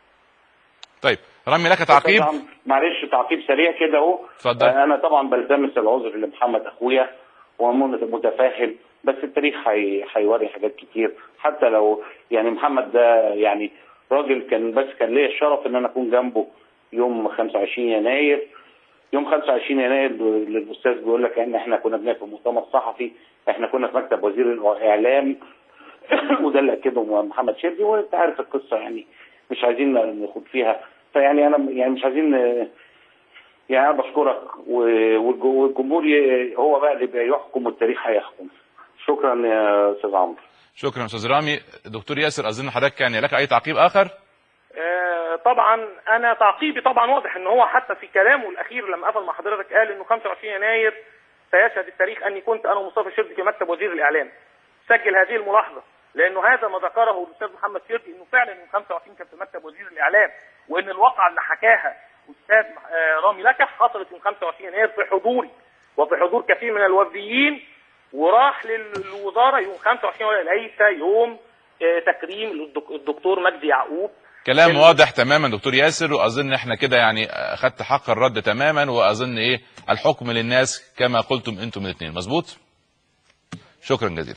طيب رامي لك تعقيب أستاذ عمرو، معلش تعقيب سريع كده اهو اتفضل. آه، انا طبعا بلتمس العذر لمحمد اخويا ومتفاهم بس التاريخ هي- هيوري حاجات كتير حتى لو يعني محمد ده يعني راجل كان بس كان ليا الشرف ان انا اكون جنبه يوم 25 يناير يوم 25 يناير اللي الاستاذ بيقول لك ان احنا كنا بنعمل مؤتمر صحفي احنا كنا في مكتب وزير الاعلام وده اللي اكده محمد شردي وانت عارف القصه يعني مش عايزين نخوض فيها فيعني انا يعني مش عايزين يعني انا بشكرك و- والج- والجمهور ي- هو بقى اللي بيحكم والتاريخ هيحكم شكرا يا استاذ عمرو شكرا استاذ رامي دكتور ياسر اظن حضرتك يعني لك اي تعقيب اخر آه، طبعا انا تعقيبي طبعا واضح ان هو حتى في كلامه الاخير لما قفل مع حضرتك قال انه 25 يناير سيشهد التاريخ اني كنت انا ومصطفى شردي في مكتب وزير الاعلام سجل هذه الملاحظه لانه هذا ما ذكره الاستاذ محمد شردي انه فعلا يوم 25 كان في مكتب وزير الاعلام وان الواقعه اللي حكاها استاذ آه، رامي لكح حصلت يوم 25 يناير في حضوري وفي حضور كثير من الوفديين وراح للوزاره يوم 25 يناير ليس يوم آه، تكريم الدك- الدكتور مجدي يعقوب كلام ال- واضح تماما دكتور ياسر واظن احنا كده يعني اخدت حق الرد تماما واظن ايه الحكم للناس كما قلتم انتم الاثنين مظبوط شكرا جزيلا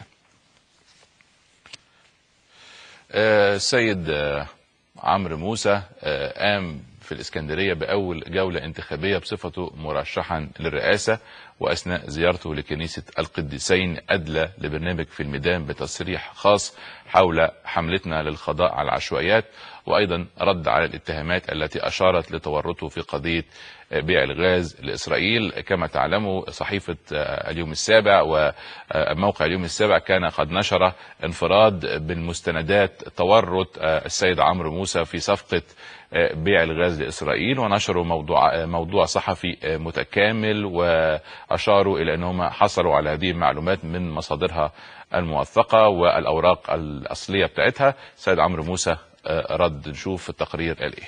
آه، السيد آه، عمرو موسى آه، قام في الإسكندرية بأول جولة انتخابية بصفته مرشحا للرئاسة وأثناء زيارته لكنيسة القديسين أدلى لبرنامج في الميدان بتصريح خاص حول حملتنا للقضاء على العشوائيات وأيضا رد على الاتهامات التي أشارت لتورطه في قضية بيع الغاز لإسرائيل كما تعلموا صحيفة اليوم السابع وموقع اليوم السابع كان قد نشر انفراد بالمستندات تورط السيد عمرو موسى في صفقة بيع الغاز لإسرائيل ونشروا موضوع موضوع صحفي متكامل وأشاروا إلى أنهم حصلوا على هذه المعلومات من مصادرها الموثقة والأوراق الأصلية بتاعتها السيد عمرو موسى رد نشوف التقرير قال إيه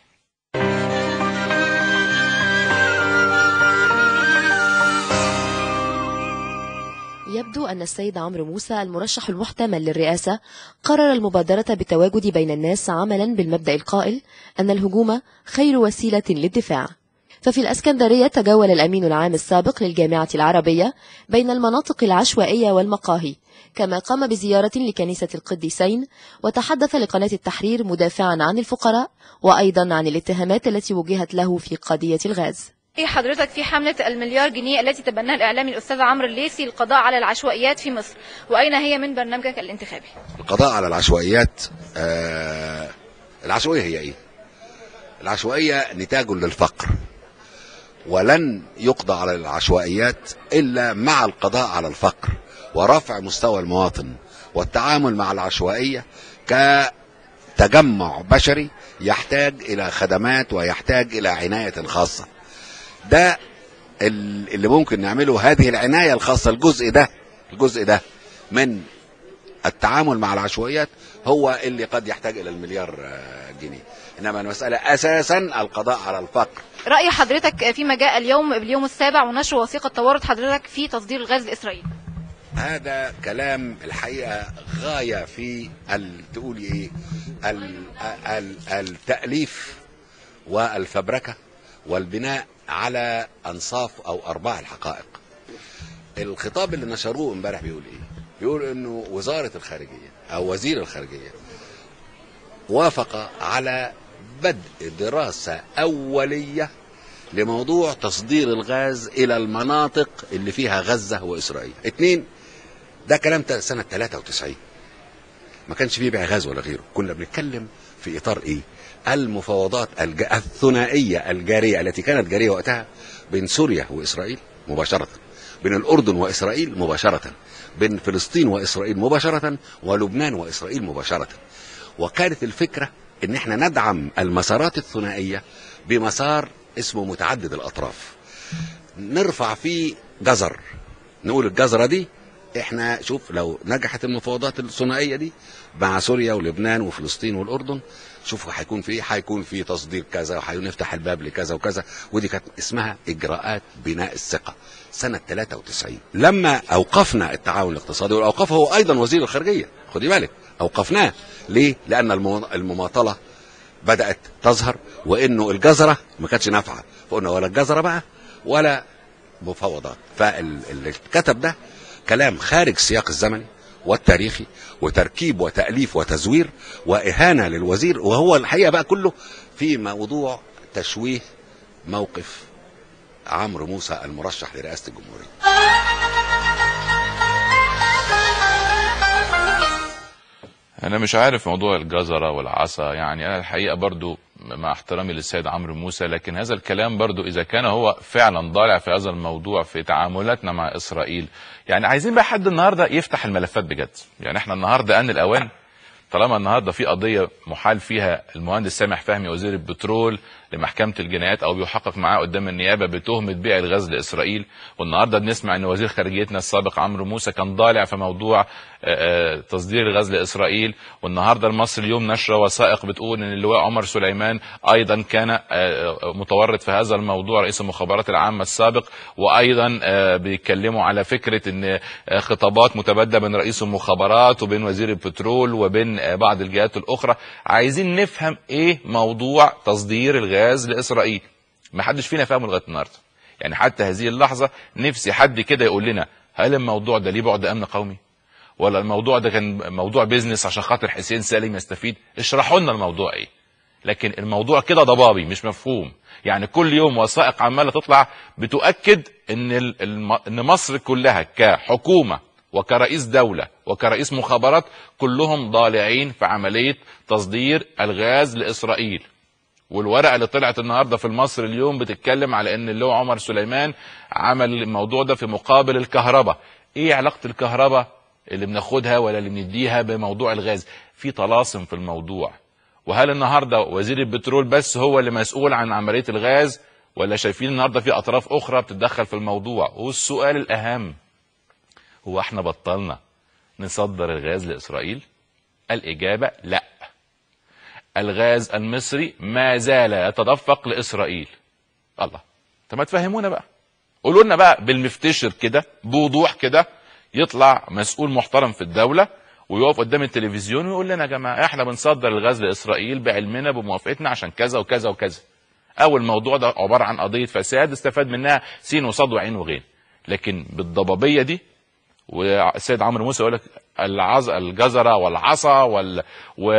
يبدو أن السيد عمرو موسى المرشح المحتمل للرئاسة قرر المبادرة بالتواجد بين الناس عملا بالمبدأ القائل أن الهجوم خير وسيلة للدفاع ففي الأسكندرية تجول الأمين العام السابق للجامعة العربية بين المناطق العشوائية والمقاهي كما قام بزيارة لكنيسة القديسين وتحدث لقناة التحرير مدافعا عن الفقراء وأيضا عن الاتهامات التي وجهت له في قضية الغاز ايه حضرتك في حملة المليار جنيه التي تبناها الإعلامي الأستاذ عمرو الليثي للقضاء على العشوائيات في مصر وأين هي من برنامجك الانتخابي؟ القضاء على العشوائيات آه العشوائية هي ايه العشوائية نتاج للفقر ولن يقضى على العشوائيات إلا مع القضاء على الفقر ورفع مستوى المواطن والتعامل مع العشوائية كتجمع بشري يحتاج إلى خدمات ويحتاج إلى عناية خاصة ده اللي ممكن نعمله هذه العناية الخاصة الجزء ده الجزء ده من التعامل مع العشوائيات هو اللي قد يحتاج إلى المليار جنيه إنما المسألة أساسا القضاء على الفقر رأي حضرتك فيما جاء اليوم باليوم السابع ونشر وثيقة تورط حضرتك في تصدير الغاز لإسرائيل هذا كلام الحقيقة غاية في تقولي ايه ال ال التأليف والفبركة والبناء على أنصاف أو أرباع الحقائق الخطاب اللي نشروه امبارح بيقول ايه بيقول انه وزارة الخارجية او وزير الخارجية وافق على بدء دراسة أولية لموضوع تصدير الغاز إلى المناطق اللي فيها غزة وإسرائيل اتنين ده كلام سنة 93 ما كانش فيه بيع غاز ولا غيره كنا بنتكلم في إطار إيه المفاوضات الج... الثنائية الجارية التي كانت جارية وقتها بين سوريا وإسرائيل مباشرة بين الأردن وإسرائيل مباشرة بين فلسطين وإسرائيل مباشرة ولبنان وإسرائيل مباشرة وكانت الفكرة ان احنا ندعم المسارات الثنائية بمسار اسمه متعدد الأطراف نرفع فيه جزر نقول الجزرة دي احنا شوف لو نجحت المفاوضات الثنائية دي مع سوريا ولبنان وفلسطين والأردن شوفوا هيكون في هيكون في تصدير كذا وهنفتح الباب لكذا وكذا ودي كانت اسمها اجراءات بناء الثقه سنه 93 لما اوقفنا التعاون الاقتصادي واوقفه هو ايضا وزير الخارجيه خدي بالك اوقفناه ليه لان المماطله بدات تظهر وانه الجزره ما كانتش نافعه فقلنا ولا الجزره بقى ولا مفاوضات فاللي كتب ده كلام خارج السياق الزمني والتاريخي وتركيب وتأليف وتزوير وإهانة للوزير وهو الحقيقة بقى كله في موضوع تشويه موقف عمرو موسى المرشح لرئاسة الجمهورية أنا مش عارف موضوع الجزرة والعصا يعني أنا الحقيقة برضو مع احترامي للسيد عمرو موسى لكن هذا الكلام برضو إذا كان هو فعلا ضالع في هذا الموضوع في تعاملاتنا مع إسرائيل يعني عايزين بقى حد النهاردة يفتح الملفات بجد يعني احنا النهاردة أن الأوان طالما النهارده في قضيه محال فيها المهندس سامح فهمي وزير البترول لمحكمه الجنايات او بيحقق معاه قدام النيابه بتهمه بيع الغاز لاسرائيل والنهارده بنسمع ان وزير خارجيتنا السابق عمرو موسى كان ضالع في موضوع آه، آه، تصدير الغاز لاسرائيل والنهارده المصري اليوم نشر وثائق بتقول ان اللواء عمر سليمان ايضا كان آه، آه، متورط في هذا الموضوع رئيس المخابرات العامه السابق وايضا آه، بيتكلموا على فكره ان آه، خطابات متبادله بين رئيس المخابرات وبين وزير البترول وبين آه، بعض الجهات الاخرى عايزين نفهم ايه موضوع تصدير الغاز لاسرائيل ما حدش فينا فاهمه لغايه النهارده يعني حتى هذه اللحظه نفسي حد كده يقول لنا هل الموضوع ده ليه بعد امن قومي ولا الموضوع ده كان موضوع بيزنس عشان خاطر حسين سالم يستفيد اشرحوا لنا الموضوع ايه لكن الموضوع كده ضبابي مش مفهوم يعني كل يوم وثائق عماله تطلع بتؤكد ان ال- الم- ان مصر كلها كحكومه وكرئيس دوله وكرئيس مخابرات كلهم ضالعين في عمليه تصدير الغاز لاسرائيل والورقه اللي طلعت النهارده في المصري اليوم بتتكلم على ان اللي هو عمر سليمان عمل الموضوع ده في مقابل الكهرباء ايه علاقه الكهرباء اللي بناخدها ولا اللي بنديها بموضوع الغاز في طلاسم في الموضوع وهل النهارده وزير البترول بس هو اللي مسؤول عن عمليه الغاز ولا شايفين النهارده في اطراف اخرى بتتدخل في الموضوع والسؤال الاهم هو احنا بطلنا نصدر الغاز لاسرائيل الاجابه لا الغاز المصري ما زال يتدفق لاسرائيل الله طب ما تفهمونا بقى قولوا لنا بقى بالمفتشر كده بوضوح كده يطلع مسؤول محترم في الدوله ويقف قدام التلفزيون ويقول لنا يا جماعه احنا بنصدر الغاز لاسرائيل بعلمنا بموافقتنا عشان كذا وكذا وكذا او الموضوع ده عباره عن قضيه فساد استفاد منها سين وصاد وعين وغين لكن بالضبابيه دي والسيد عمرو موسى يقول لك العز... الجزره والعصا وال و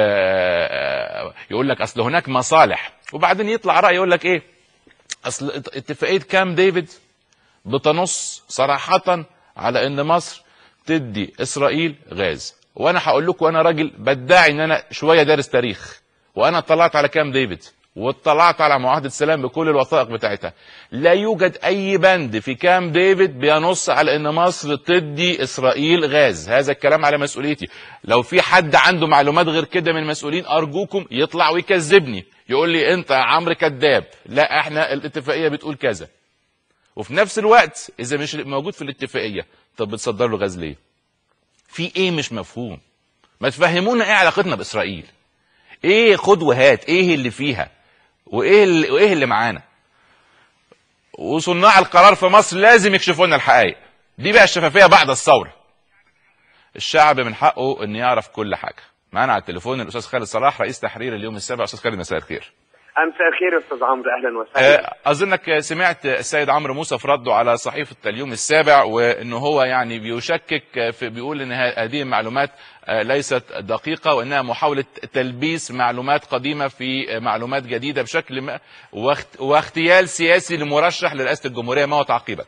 يقول لك اصل هناك مصالح وبعدين يطلع راي يقول لك ايه اصل اتفاقيه كام ديفيد بتنص صراحه على ان مصر تدي اسرائيل غاز وانا هقول لكم انا راجل بدعي ان انا شويه دارس تاريخ وانا اطلعت على كام ديفيد واطلعت على معاهده السلام بكل الوثائق بتاعتها لا يوجد اي بند في كام ديفيد بينص على ان مصر تدي اسرائيل غاز هذا الكلام على مسؤوليتي لو في حد عنده معلومات غير كده من المسؤولين ارجوكم يطلع ويكذبني يقول لي انت يا عمرو كذاب لا احنا الاتفاقيه بتقول كذا وفي نفس الوقت اذا مش موجود في الاتفاقيه طب بتصدر له غاز ليه في ايه مش مفهوم ما تفهمونا ايه علاقتنا باسرائيل ايه خد وهات ايه اللي فيها وايه اللي وايه اللي معانا وصناع القرار في مصر لازم يكشفوا لنا الحقائق دي بقى الشفافيه بعد الثوره الشعب من حقه ان يعرف كل حاجه معانا على التليفون الاستاذ خالد صلاح رئيس تحرير اليوم السابع استاذ خالد مساء الخير مساء الخير يا استاذ عمرو اهلا وسهلا آه، اظنك سمعت السيد عمرو موسى في رده على صحيفه اليوم السابع وانه هو يعني بيشكك في بيقول ان ه- هذه المعلومات آه، ليست دقيقه وانها محاوله تلبيس معلومات قديمه في معلومات جديده بشكل ما واخت- واغتيال سياسي لمرشح لرئاسه الجمهوريه ما هو تعقيبك؟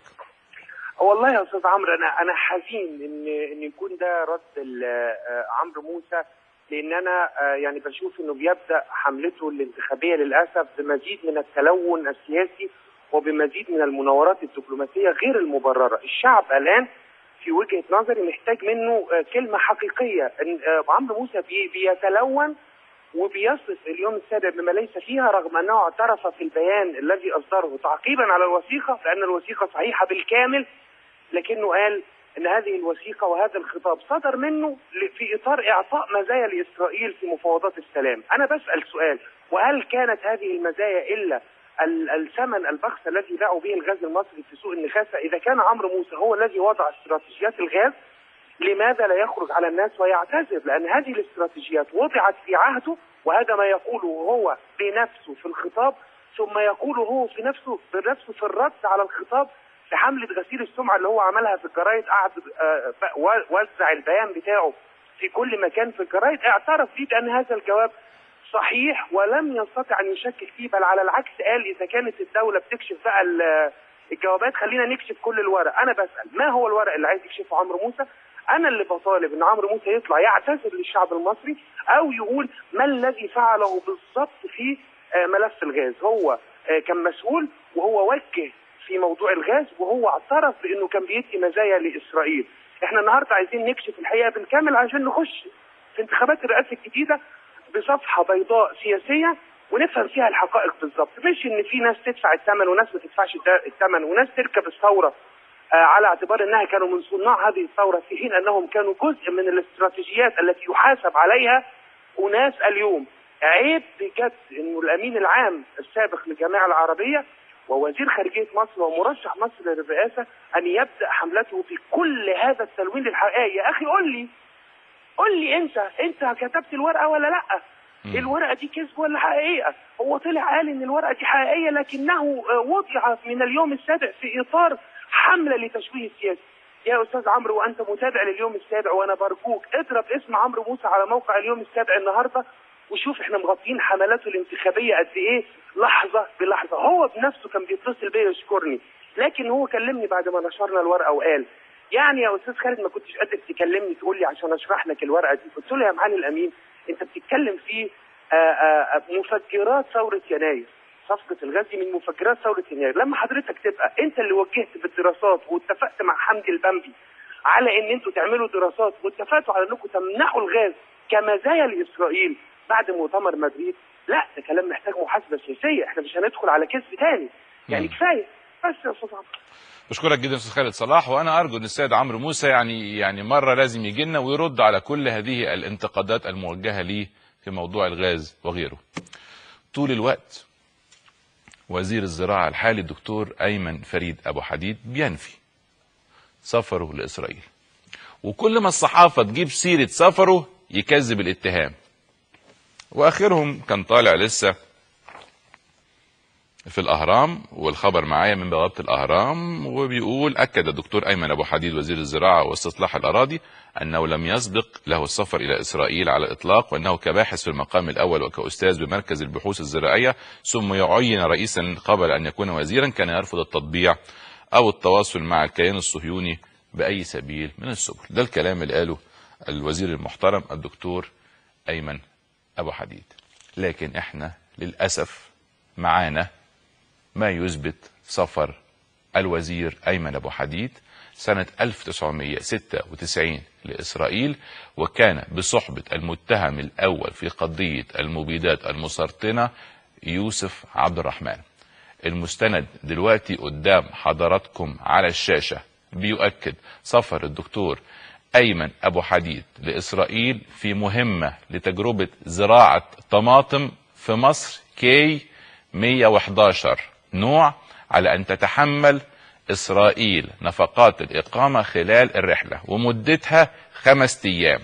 والله يا استاذ عمرو انا انا حزين ان ان يكون ده رد ال- آه، عمرو موسى لان انا آه، يعني بشوف انه بيبدا حملته الانتخابيه للاسف بمزيد من التلون السياسي وبمزيد من المناورات الدبلوماسيه غير المبرره، الشعب الان في وجهه نظري محتاج منه آه، كلمه حقيقيه ان آه، عمرو موسى بي- بيتلون وبيصف اليوم السابع بما ليس فيها رغم انه اعترف في البيان الذي اصدره تعقيبا على الوثيقه لان الوثيقه صحيحه بالكامل لكنه قال ان هذه الوثيقه وهذا الخطاب صدر منه ل- في اطار اعطاء مزايا لاسرائيل في مفاوضات السلام، انا بسال سؤال وهل كانت هذه المزايا الا ال- الثمن البخس الذي باعوا به الغاز المصري في سوق النخاسه؟ اذا كان عمرو موسى هو الذي وضع استراتيجيات الغاز لماذا لا يخرج على الناس ويعتذر؟ لان هذه الاستراتيجيات وضعت في عهده وهذا ما يقوله هو بنفسه في الخطاب ثم يقوله هو في نفسه بنفسه في الرد على الخطاب في حمله غسيل السمعه اللي هو عملها في الجرايد قعد آه، ف- و- وزع البيان بتاعه في كل مكان في الجرايد اعترف فيه بان هذا الجواب صحيح ولم يستطع ان يشكك فيه بل على العكس قال اذا كانت الدوله بتكشف بقى ال- الجوابات خلينا نكشف كل الورق انا بسال ما هو الورق اللي عايز يكشفه عمرو موسى انا اللي بطالب ان عمرو موسى يطلع يعتذر للشعب المصري او يقول ما الذي فعله بالضبط في آه، ملف الغاز هو آه، كان مسؤول وهو وجه في موضوع الغاز وهو اعترف بانه كان بيدي مزايا لاسرائيل احنا النهارده عايزين نكشف الحقيقه بالكامل عشان نخش في انتخابات الرئاسه الجديده بصفحه بيضاء سياسيه ونفهم فيها الحقائق بالظبط مش ان في ناس تدفع الثمن وناس ما تدفعش الد- الثمن وناس تركب الثوره آه، على اعتبار انها كانوا من صناع هذه الثوره في حين انهم كانوا جزء من الاستراتيجيات التي يحاسب عليها اناس اليوم عيب بجد انه الامين العام السابق للجامعه العربيه ووزير خارجيه مصر ومرشح مصر للرئاسه ان يبدا حملته في كل هذا التلوين للحقائق يا اخي قول لي قول لي انت انت كتبت الورقه ولا لا الورقه دي كذب ولا حقيقيه هو طلع قال ان الورقه دي حقيقيه لكنه آه، وضع من اليوم السابع في اطار حمله لتشويه السياسه يا استاذ عمرو وانت متابع لليوم السابع وانا برجوك اضرب اسم عمرو موسى على موقع اليوم السابع النهارده وشوف احنا مغطيين حملاته الانتخابيه قد ايه لحظه بلحظه هو بنفسه كان بيتصل بيا يشكرني لكن هو كلمني بعد ما نشرنا الورقه وقال يعني يا استاذ خالد ما كنتش قادر تكلمني تقول لي عشان اشرح لك الورقه دي قلت له يا معالي الامين انت بتتكلم في آه، آه، مفجرات ثوره يناير صفقه الغاز دي من مفجرات ثوره يناير لما حضرتك تبقى انت اللي وجهت بالدراسات واتفقت مع حمدي البنبي على ان انتوا تعملوا دراسات واتفقتوا على انكم تمنحوا الغاز كمزايا لاسرائيل بعد مؤتمر مدريد لا ده كلام محتاج محاسبه سياسيه احنا مش هندخل على كذب تاني يعني كفايه بس يا استاذ عمرو بشكرك جدا استاذ خالد صلاح وانا ارجو ان السيد عمرو موسى يعني يعني مره لازم يجي لنا ويرد على كل هذه الانتقادات الموجهه ليه في موضوع الغاز وغيره. طول الوقت وزير الزراعه الحالي الدكتور ايمن فريد ابو حديد بينفي سفره لاسرائيل. وكل ما الصحافه تجيب سيره سفره يكذب الاتهام. واخرهم كان طالع لسه في الاهرام والخبر معايا من بوابه الاهرام وبيقول اكد الدكتور ايمن ابو حديد وزير الزراعه واستصلاح الاراضي انه لم يسبق له السفر الى اسرائيل على الاطلاق وانه كباحث في المقام الاول وكاستاذ بمركز البحوث الزراعيه ثم يعين رئيسا قبل ان يكون وزيرا كان يرفض التطبيع او التواصل مع الكيان الصهيوني باي سبيل من السبل ده الكلام اللي قاله الوزير المحترم الدكتور ايمن ابو حديد لكن احنا للاسف معانا ما يثبت سفر الوزير أيمن أبو حديد سنة 1996 لإسرائيل وكان بصحبة المتهم الأول في قضية المبيدات المسرطنة يوسف عبد الرحمن المستند دلوقتي قدام حضراتكم على الشاشة بيؤكد سفر الدكتور أيمن أبو حديد لإسرائيل في مهمة لتجربة زراعة طماطم في مصر كي 111 نوع على أن تتحمل إسرائيل نفقات الإقامة خلال الرحلة ومدتها خمس أيام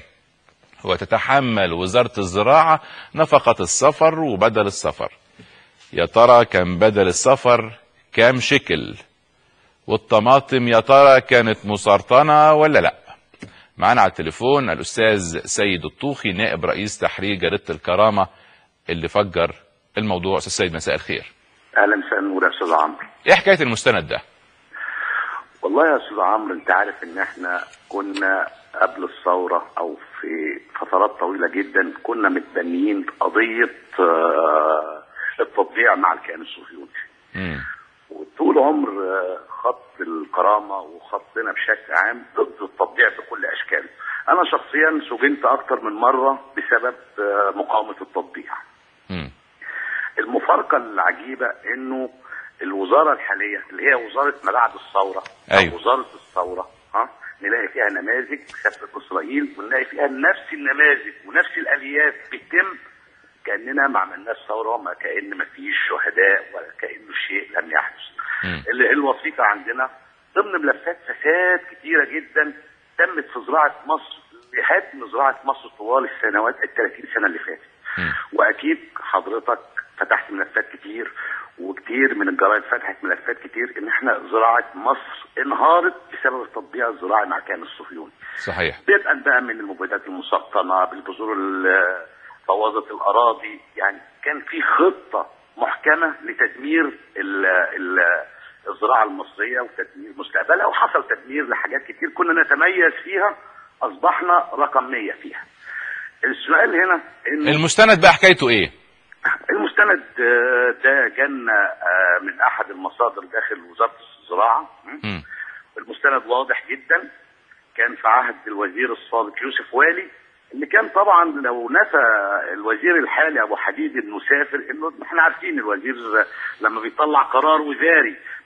وتتحمل وزارة الزراعة نفقة السفر وبدل السفر يا ترى كان بدل السفر كام شكل والطماطم يا ترى كانت مسرطنة ولا لا معانا على التليفون الأستاذ سيد الطوخي نائب رئيس تحرير جريدة الكرامة اللي فجر الموضوع أستاذ سيد مساء الخير اهلا مساء النور يا استاذ عمرو ايه حكايه المستند ده والله يا استاذ عمرو انت عارف ان احنا كنا قبل الثوره او في فترات طويله جدا كنا متبنيين قضيه آه، التطبيع مع الكيان الصهيوني وطول عمر آه، خط الكرامه وخطنا بشكل عام ضد التطبيع بكل اشكاله انا شخصيا سجنت اكتر من مره بسبب آه، مقاومه التطبيع المفارقه العجيبه انه الوزاره الحاليه اللي هي وزاره ما بعد الثوره أيوة. أو وزاره الثوره ها نلاقي فيها نماذج شافت اسرائيل ونلاقي فيها نفس النماذج ونفس الاليات بتتم كاننا ما عملناش ثوره ما كان ما فيش شهداء ولا كانه شيء لم يحدث ال- الوثيقه عندنا ضمن ملفات فساد كتيره جدا تمت في زراعه مصر لهدم زراعه مصر طوال السنوات ال 30 سنه اللي فاتت واكيد حضرتك فتحت ملفات كتير وكتير من الجرايد فتحت ملفات كتير ان احنا زراعه مصر انهارت بسبب التطبيع الزراعي مع كيان الصهيوني صحيح بدءا بقى من المبيدات المسرطنه بالبذور ال- بوظت الاراضي يعني كان في خطه محكمه لتدمير ال ال الزراعه المصريه وتدمير مستقبلها وحصل تدمير لحاجات كتير كنا نتميز فيها اصبحنا رقم 100 فيها. السؤال هنا انه المستند بقى حكايته ايه المستند آه، ده جانا آه، من احد المصادر داخل وزاره الزراعه م? المستند واضح جدا كان في عهد الوزير السابق يوسف والي اللي كان طبعا لو نفى الوزير الحالي ابو حديد انه سافر انه احنا عارفين الوزير لما بيطلع قرار وزاري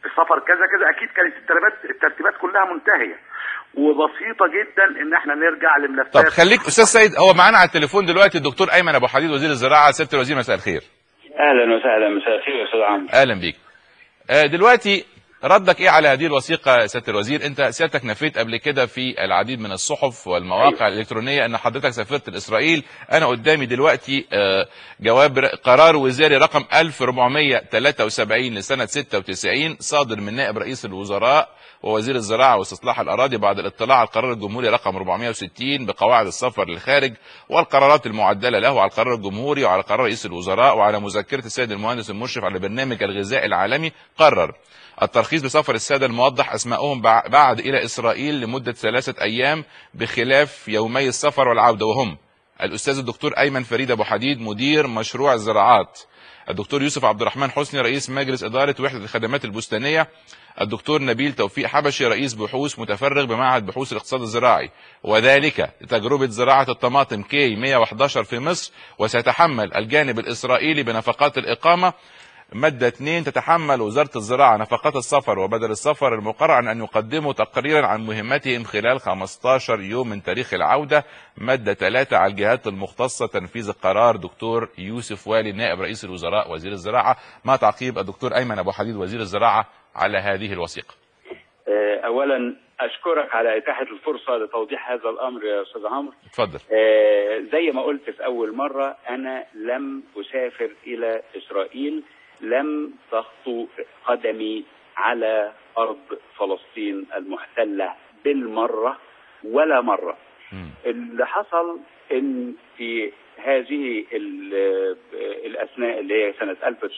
السفر كذا كذا اكيد كانت الترتيبات الترتيبات كلها منتهيه وبسيطه جدا ان احنا نرجع لملفات طب خليك استاذ سيد هو معانا على التليفون دلوقتي الدكتور ايمن ابو حديد وزير الزراعه سياده الوزير مساء الخير اهلا وسهلا مساء الخير يا استاذ عمرو اهلا بيك آه، دلوقتي ردك ايه على هذه الوثيقه يا سياده الوزير انت سيادتك نفيت قبل كده في العديد من الصحف والمواقع الالكترونيه ان حضرتك سافرت لاسرائيل انا قدامي دلوقتي آه، جواب ر- قرار وزاري رقم 1473 لسنه 96 صادر من نائب رئيس الوزراء ووزير الزراعه واستصلاح الاراضي بعد الاطلاع على القرار الجمهوري رقم 460 بقواعد السفر للخارج والقرارات المعدله له على القرار الجمهوري وعلى قرار رئيس الوزراء وعلى مذكره السيد المهندس المشرف على برنامج الغذاء العالمي قرر الترخيص بسفر السادة الموضح أسمائهم بع- بعد إلى إسرائيل لمدة ثلاثة أيام بخلاف يومي السفر والعودة وهم الأستاذ الدكتور أيمن فريد أبو حديد مدير مشروع الزراعات الدكتور يوسف عبد الرحمن حسني رئيس مجلس إدارة وحدة الخدمات البستانية الدكتور نبيل توفيق حبشي رئيس بحوث متفرغ بمعهد بحوث الاقتصاد الزراعي وذلك لتجربة زراعة الطماطم كي 111 في مصر وسيتحمل الجانب الإسرائيلي بنفقات الإقامة مادة 2 تتحمل وزارة الزراعة نفقات السفر وبدل السفر المقرر عن أن يقدموا تقريرا عن مهمتهم خلال 15 يوم من تاريخ العودة مادة 3 على الجهات المختصة تنفيذ القرار دكتور يوسف والي نائب رئيس الوزراء وزير الزراعة ما تعقيب الدكتور أيمن أبو حديد وزير الزراعة على هذه الوثيقة آه، اولا اشكرك على اتاحه الفرصه لتوضيح هذا الامر يا استاذ عمرو اتفضل آه، زي ما قلت في اول مره انا لم اسافر الى اسرائيل لم تخطو قدمي على ارض فلسطين المحتله بالمره ولا مره اللي حصل ان في هذه ال- الاثناء اللي هي سنه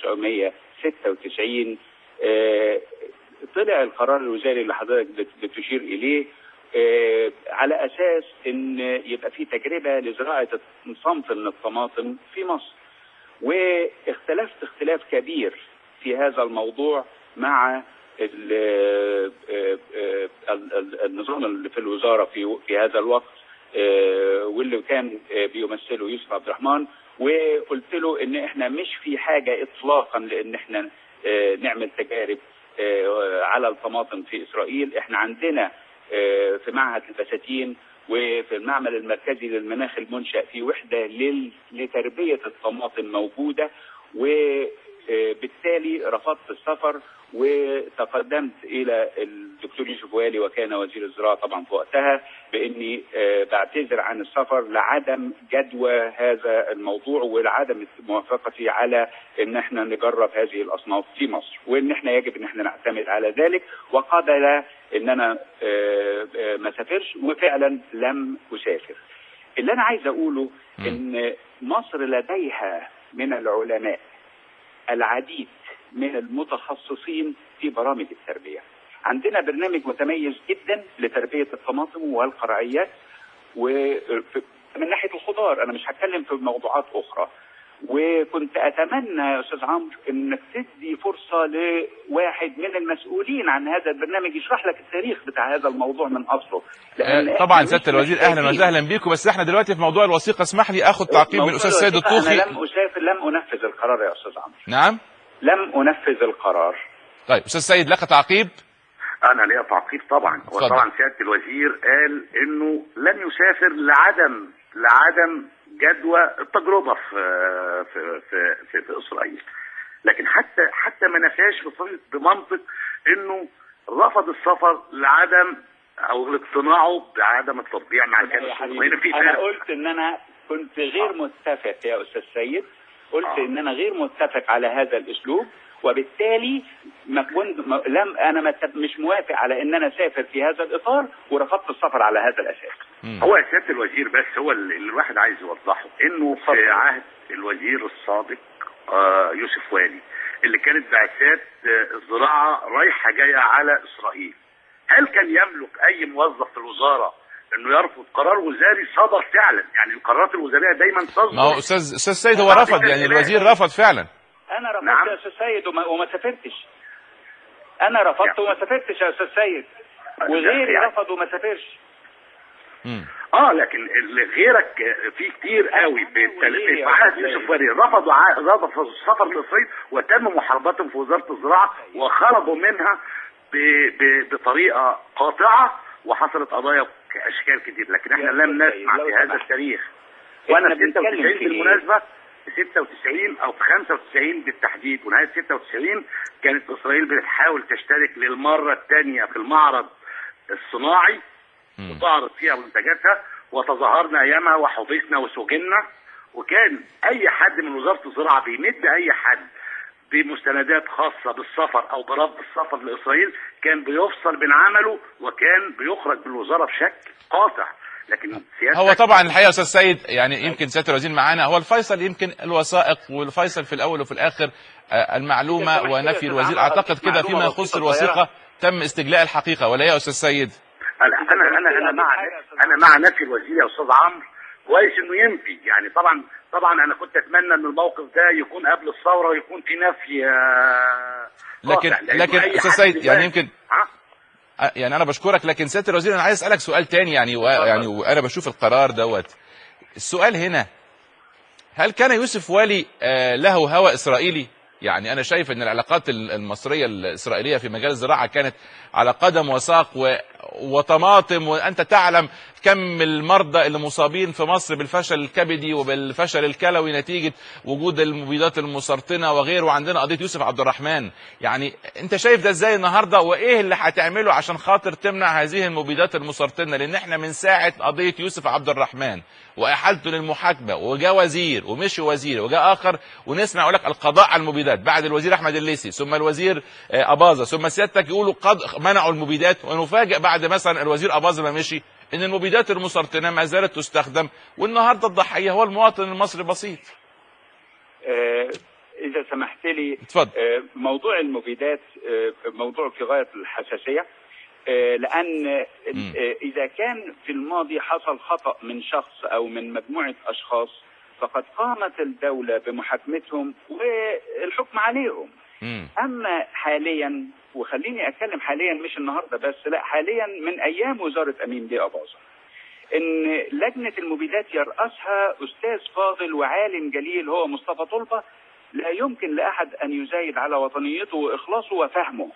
1996 آه، طلع القرار الوزاري اللي حضرتك بت- بتشير اليه آه، على اساس ان يبقى في تجربه لزراعه صنف من الطماطم في مصر واختلفت اختلاف كبير في هذا الموضوع مع ال- آه، آه، ال- ال- النظام اللي في الوزاره في في هذا الوقت آه، واللي كان آه، بيمثله يوسف عبد الرحمن وقلت له ان احنا مش في حاجه اطلاقا لان احنا آه، نعمل تجارب آه، على الطماطم في اسرائيل احنا عندنا آه، في معهد البساتين وفي المعمل المركزي للمناخ المنشأ في وحدة لل- لتربية الطماطم موجودة وبالتالي رفضت السفر وتقدمت إلى الدكتور يوسف والي وكان وزير الزراعة طبعا في وقتها بإني آه، بعتذر عن السفر لعدم جدوى هذا الموضوع ولعدم موافقتي على إن احنا نجرب هذه الأصناف في مصر وإن احنا يجب إن احنا نعتمد على ذلك وقبل إن أنا آه، آه، ما سافرش وفعلا لم أسافر اللي أنا عايز أقوله إن مصر لديها من العلماء العديد من المتخصصين في برامج التربية عندنا برنامج متميز جدا لتربية الطماطم والقرعيات ومن ناحية الخضار أنا مش هتكلم في موضوعات أخرى وكنت أتمنى يا أستاذ عمرو إنك تدي فرصة لواحد من المسؤولين عن هذا البرنامج يشرح لك التاريخ بتاع هذا الموضوع من أصله لأن آه، إحنا طبعا مش سياده الوزير اهلا محتاجين- وسهلا بيكم بس احنا دلوقتي في موضوع الوثيقه اسمح لي اخذ تعقيب من موضوع الاستاذ سيد الوثيقة الطوخي أنا لم أسافر لم أنفذ القرار يا أستاذ عمرو نعم لم أنفذ القرار طيب استاذ سيد لك تعقيب انا ليا تعقيب طبعا اتفضل. وطبعا سياده الوزير قال انه لن يسافر لعدم لعدم جدوى التجربه في في في, في, في اسرائيل لكن حتى حتى ما نفاش بص- بمنطق انه رفض السفر لعدم او لاقتناعه بعدم التطبيع مع الجانب يا السوري حبيبي وهنا في انا فرق قلت ان انا كنت غير متفق يا استاذ سيد قلت ان انا غير متفق على هذا الاسلوب وبالتالي ما كنت ما لم انا ما ت- مش موافق على ان انا اسافر في هذا الاطار ورفضت السفر على هذا الاساس هو يا سياده الوزير بس هو اللي اللي الواحد عايز يوضحه انه في عهد الوزير السابق آه، يوسف والي اللي كانت بعثات آه، الزراعه رايحه جايه على اسرائيل هل كان يملك اي موظف في الوزاره انه يرفض قرار وزاري صدر فعلا يعني القرارات الوزاريه دايما تصدر ما هو استاذ استاذ سيد هو رفض يعني الوزير رفض فعلا انا رفضت نعم. يا استاذ سيد وما, وما سافرتش انا رفضت وما سافرتش يا استاذ سيد وغيري يعني- رفض وما سافرش اه لكن اللي غيرك آه، في كتير قوي بالتل- في عهد يوسف ولي رفضوا ع- رفضوا السفر لاسرائيل وتم محاربتهم في وزاره الزراعه وخرجوا منها ب- ب- بطريقه قاطعه وحصلت قضايا اشكال كتير لكن احنا لم نسمع في هذا التاريخ وانا في 96 بالمناسبه في 96 او في 95 بالتحديد ونهايه 96 كانت اسرائيل بتحاول تشترك للمره الثانيه في المعرض الصناعي وتعرض فيها منتجاتها وتظاهرنا ايامها وحبسنا وسجنا وكان اي حد من وزاره الزراعه بيمد اي حد بمستندات خاصه بالسفر او برفض السفر لاسرائيل كان بيفصل من عمله وكان بيخرج من الوزاره بشكل قاطع لكن سياسه هو طبعا الحقيقه يا استاذ سيد يعني يمكن سياده الوزير معانا هو الفيصل يمكن الوثائق والفيصل في الاول وفي الاخر آه، المعلومه ونفي الوزير اعتقد كده فيما يخص الوثيقه تم استجلاء الحقيقه ولا إيه يا استاذ سيد؟ انا انا انا انا مع انا مع نفي الوزير يا استاذ عمرو كويس انه ينفي يعني طبعا طبعا انا كنت اتمنى ان الموقف ده يكون قبل الثوره ويكون في نفي آه، لكن قاطع، لأنه لكن أي استاذ حد سيد دلوقتي- يعني يمكن آه، يعني انا بشكرك لكن سياده الوزير انا عايز اسالك سؤال تاني يعني و- يعني وانا بشوف القرار دوت السؤال هنا هل كان يوسف والي آه، له هوى اسرائيلي يعني انا شايف ان العلاقات ال- المصريه الاسرائيليه في مجال الزراعه كانت على قدم وساق و... وطماطم وانت تعلم كم المرضى اللي مصابين في مصر بالفشل الكبدي وبالفشل الكلوي نتيجه وجود المبيدات المسرطنه وغيره وعندنا قضيه يوسف عبد الرحمن يعني انت شايف ده ازاي النهارده وايه اللي هتعمله عشان خاطر تمنع هذه المبيدات المسرطنه لان احنا من ساعه قضيه يوسف عبد الرحمن واحالته للمحاكمه وجاء وزير ومشي وزير وجاء اخر ونسمع يقول لك القضاء على المبيدات بعد الوزير احمد الليسي ثم الوزير آه، اباظه ثم سيادتك يقولوا قد منعوا المبيدات ونفاجئ بعد مثلا الوزير اباظه ما مشي ان المبيدات المسرطنه ما زالت تستخدم والنهارده الضحيه هو المواطن المصري البسيط آه، إذا سمحت لي اتفضل. آه، موضوع المبيدات آه، موضوع في غاية الحساسية آه، لأن آه، إذا كان في الماضي حصل خطأ من شخص أو من مجموعة أشخاص فقد قامت الدولة بمحاكمتهم والحكم عليهم أما حاليا وخليني أتكلم حاليا مش النهاردة بس لا حاليا من أيام وزارة أمين بيه أباظة ان لجنه المبيدات يراسها استاذ فاضل وعالم جليل هو مصطفى طلبه لا يمكن لاحد ان يزايد على وطنيته واخلاصه وفهمه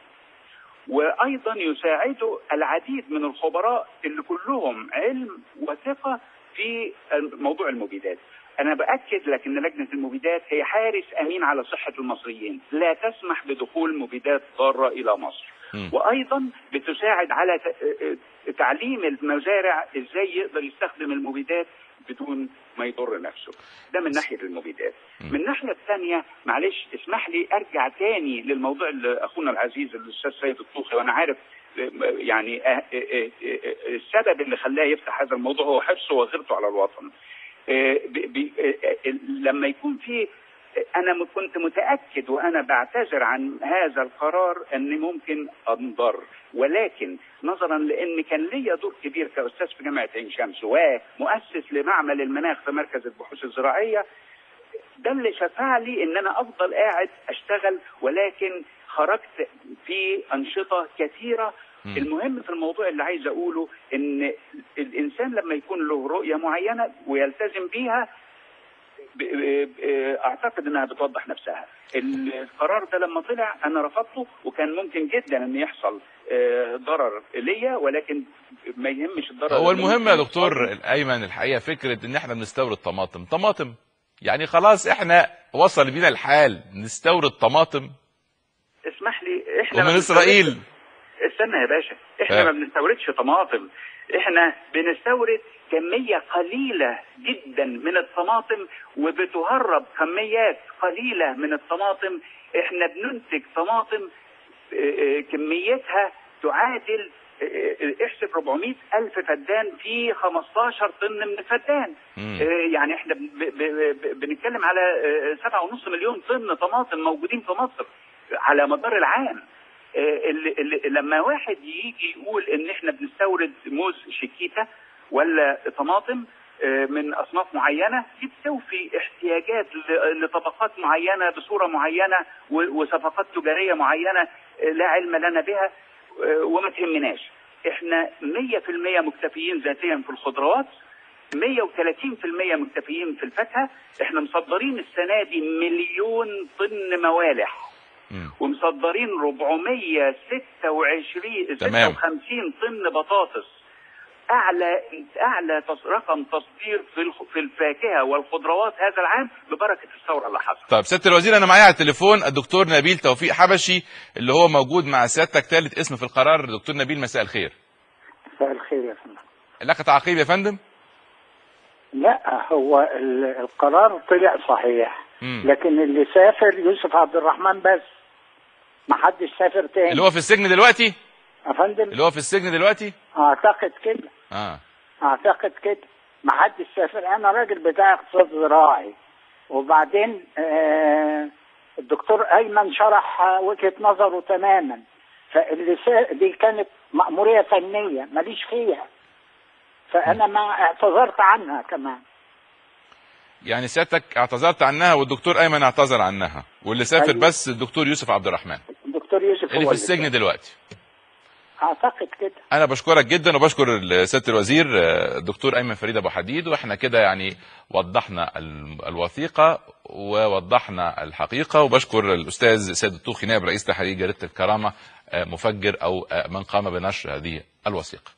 وايضا يساعده العديد من الخبراء اللي كلهم علم وثقه في موضوع المبيدات انا باكد لك ان لجنه المبيدات هي حارس امين على صحه المصريين لا تسمح بدخول مبيدات ضاره الى مصر وايضا بتساعد على ت- تعليم المزارع ازاي يقدر يستخدم المبيدات بدون ما يضر نفسه ده من ناحيه المبيدات من الناحيه الثانيه معلش اسمح لي ارجع تاني للموضوع اللي اخونا العزيز الاستاذ سيد الطوخي وانا عارف آه، يعني آه، آه، آه، آه، السبب اللي خلاه يفتح هذا الموضوع هو حرصه وغيرته على الوطن آه، ب- ب- آه، آه، لما يكون في انا م- كنت متاكد وانا بعتذر عن هذا القرار ان ممكن انضر ولكن نظرا لان كان ليا دور كبير كاستاذ في جامعه عين شمس ومؤسس لمعمل المناخ في مركز البحوث الزراعيه ده اللي شفع لي ان انا افضل قاعد اشتغل ولكن خرجت في انشطه كثيره المهم في الموضوع اللي عايز اقوله ان الانسان لما يكون له رؤيه معينه ويلتزم بيها ب- ب- اعتقد انها بتوضح نفسها القرار ده لما طلع انا رفضته وكان ممكن جدا ان يحصل آه، ضرر ليا ولكن ما يهمش الضرر هو اللي المهم يا ممكن دكتور ايمن الحقيقه فكره ان احنا بنستورد طماطم طماطم يعني خلاص احنا وصل بينا الحال نستورد طماطم اسمح لي احنا ومن ما اسرائيل بنستوردش- استنى يا باشا احنا ها. ما بنستوردش طماطم احنا بنستورد كمية قليلة جدا من الطماطم وبتهرب كميات قليلة من الطماطم احنا بننتج طماطم اه، اه، كميتها تعادل اه، اه، احسب 400 ألف فدان في 15 طن من الفدان اه، يعني احنا ب- ب- ب- بنتكلم على اه، سبعة ونص مليون طن طماطم موجودين في مصر على مدار العام آه، اللي اللي لما واحد يجي يقول ان احنا بنستورد موز شيكيتا ولا طماطم آه، من اصناف معينه دي بتوفي احتياجات ل- لطبقات معينه بصوره معينه و- وصفقات تجاريه معينه آه، لا علم لنا بها آه، وما تهمناش احنا 100% مكتفيين ذاتيا في الخضروات 130% مكتفيين في الفاكهه احنا مصدرين السنه دي مليون طن موالح ومصدرين 426 تمام. 56 طن بطاطس اعلى اعلى تص- رقم تصدير في الخ- في الفاكهه والخضروات هذا العام ببركه الثوره اللي حصلت طيب سياده الوزير انا معايا على التليفون الدكتور نبيل توفيق حبشي اللي هو موجود مع سيادتك ثالث اسم في القرار دكتور نبيل مساء الخير مساء الخير يا فندم لك تعقيب يا فندم لا هو ال- القرار طلع صحيح مم. لكن اللي سافر يوسف عبد الرحمن بس ما حدش سافر تاني اللي هو في السجن دلوقتي يا فندم اللي هو في السجن دلوقتي اعتقد كده اه اعتقد كده ما حدش سافر انا راجل بتاع اقتصاد زراعي وبعدين آه الدكتور ايمن شرح آه، وجهه نظره تماما فاللي سا... دي كانت مأمورية فنية ماليش فيها فأنا ما اعتذرت عنها كمان يعني سيادتك اعتذرت عنها والدكتور ايمن اعتذر عنها واللي سافر أيوة. بس الدكتور يوسف عبد الرحمن الدكتور يوسف اللي هو في السجن دلوقتي اعتقد كده انا بشكرك جدا وبشكر سياده الوزير آه، الدكتور ايمن فريد ابو حديد واحنا كده يعني وضحنا ال- الوثيقه ووضحنا الحقيقه وبشكر الاستاذ سيد الطوخي نائب رئيس تحرير جريده الكرامه آه، مفجر او آه، من قام بنشر هذه الوثيقه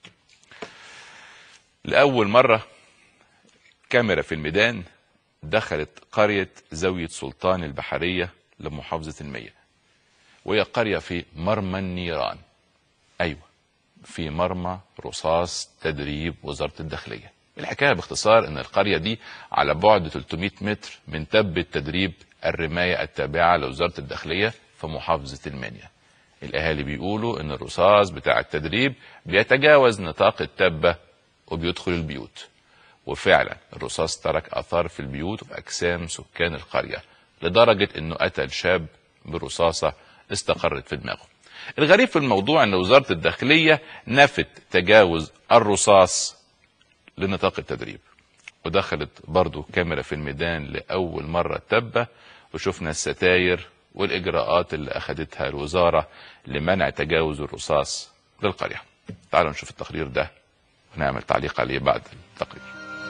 لاول مره كاميرا في الميدان دخلت قريه زاويه سلطان البحريه لمحافظه المية وهي قريه في مرمى النيران ايوه في مرمى رصاص تدريب وزاره الداخليه الحكايه باختصار ان القريه دي على بعد 300 متر من تبه تدريب الرمايه التابعه لوزاره الداخليه في محافظه المنيا الاهالي بيقولوا ان الرصاص بتاع التدريب بيتجاوز نطاق التبه وبيدخل البيوت وفعلا الرصاص ترك اثار في البيوت وفي اجسام سكان القريه لدرجه انه قتل شاب برصاصه استقرت في دماغه الغريب في الموضوع ان وزاره الداخليه نفت تجاوز الرصاص لنطاق التدريب ودخلت برضو كاميرا في الميدان لاول مره التبه وشفنا الستاير والاجراءات اللي اخذتها الوزاره لمنع تجاوز الرصاص للقريه تعالوا نشوف التقرير ده ونعمل تعليق عليه بعد التقرير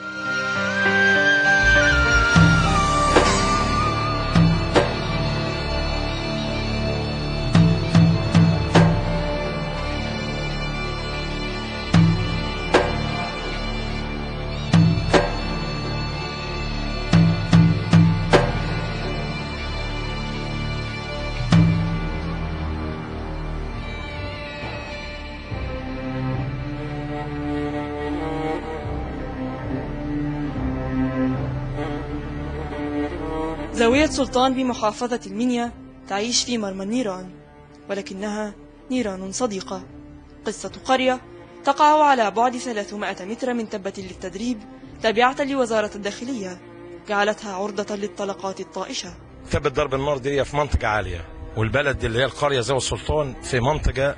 زاوية سلطان بمحافظة المنيا تعيش في مرمى النيران ولكنها نيران صديقة قصة قرية تقع على بعد 300 متر من تبة للتدريب تابعة لوزارة الداخلية جعلتها عرضة للطلقات الطائشة تبت ضرب النار دي في منطقة عالية والبلد اللي هي القرية زي السلطان في منطقة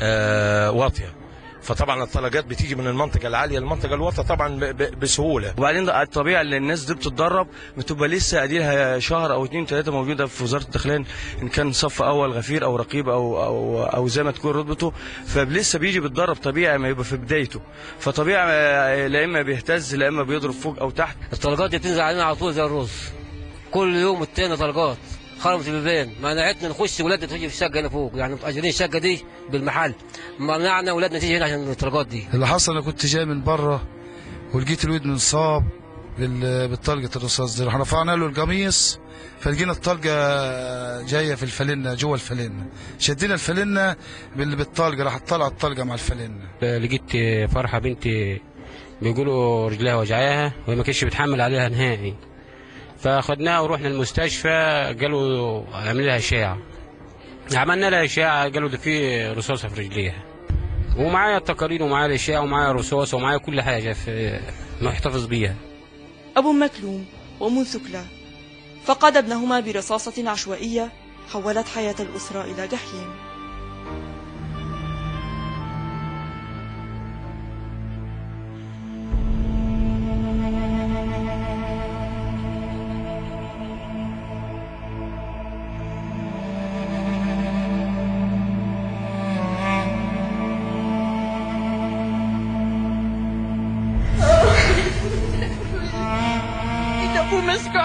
آه واطية فطبعا الطلقات بتيجي من المنطقة العالية للمنطقة الواطية طبعا ب- ب- بسهولة وبعدين ده الطبيعي اللي الناس دي بتتدرب بتبقى لسه اديلها شهر او اتنين تلاته موجوده في وزاره الداخليه ان كان صف اول غفير او رقيب او او او زي ما تكون رتبته فلسه بيجي بيتدرب طبيعي ما يبقى في بدايته فطبيعي آه، لا اما بيهتز لا اما بيضرب فوق او تحت الطلقات دي بتنزل علينا على طول زي الرز كل يوم والتاني طلقات خرمت البيبان منعتنا نخش ولادنا تيجي في الشقه هنا فوق يعني متأجرين الشقه دي بالمحل منعنا ولادنا تيجي هنا عشان الطلقات دي اللي حصل انا كنت جاي من بره ولقيت الواد منصاب بال- بالطلقه الرصاص دي رحنا رفعنا له القميص فلقينا الطلقه جايه في الفلنه جوه الفلنه شدينا الفلنه بال- بالطلقه راح طلع الطلقه مع الفلنه لقيت فرحة بنتي بيقولوا رجلها وجعاها وهي ما كانتش بتحمل عليها نهائي فاخدناها ورحنا المستشفى قالوا عملوا لها اشعه عملنا لها اشعه قالوا ده في رصاصه في رجليها ومعايا التقارير ومعايا الاشعه ومعايا رصاصه ومعايا كل حاجه في محتفظ بيها أبو مكلوم وأم ثكلى فقد ابنهما برصاصة عشوائية حولت حياة الأسرة إلى جحيم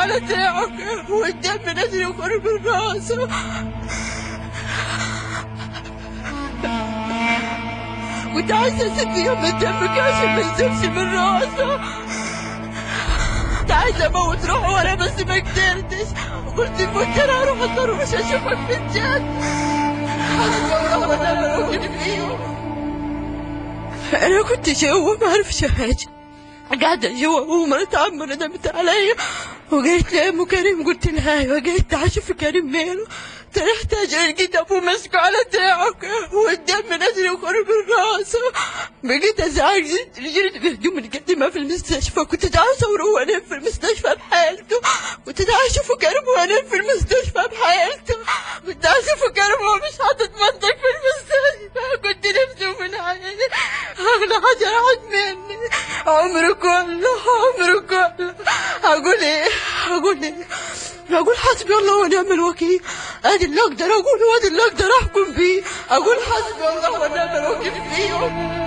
على دراعك والدم نازل يخرج من راسه كنت عايزة اسيب يوم الدم عشان ما ينزلش من راسه كنت عايزة اموت روحه وانا بس ما قدرتش قلت كنت انا هروح الدار مش هشوفك في الجنة انا كنت جوا ما اعرفش حاجة قاعدة جوا ومرت عمي ندمت عليا وقالت لي يا ام كريم قلت لها ايوه قالت تعال شوفي كريم ماله رحت اجي لقيت ابوه ماسكه على دراعك والدم نازل يخرج من راسه بقيت ازعج رجلت بهدوم مقدمه في المستشفى كنت عايزه اروح وانام في المستشفى بحالته كنت عايزه اشوفه كريم وانام في المستشفى بحالته كنت عايزه اشوفه كريم وهو مش حاطط منطق في المستشفى كنت نفسه من عيني اغلى حاجه راحت مني عمره كله عمره كله اقول ايه اقول ايه اقول حسبي الله ونعم الوكيل ادي اللي اقدر اقوله وادي اللي اقدر احكم بيه اقول حسبي الله ونعم الوكيل فيهم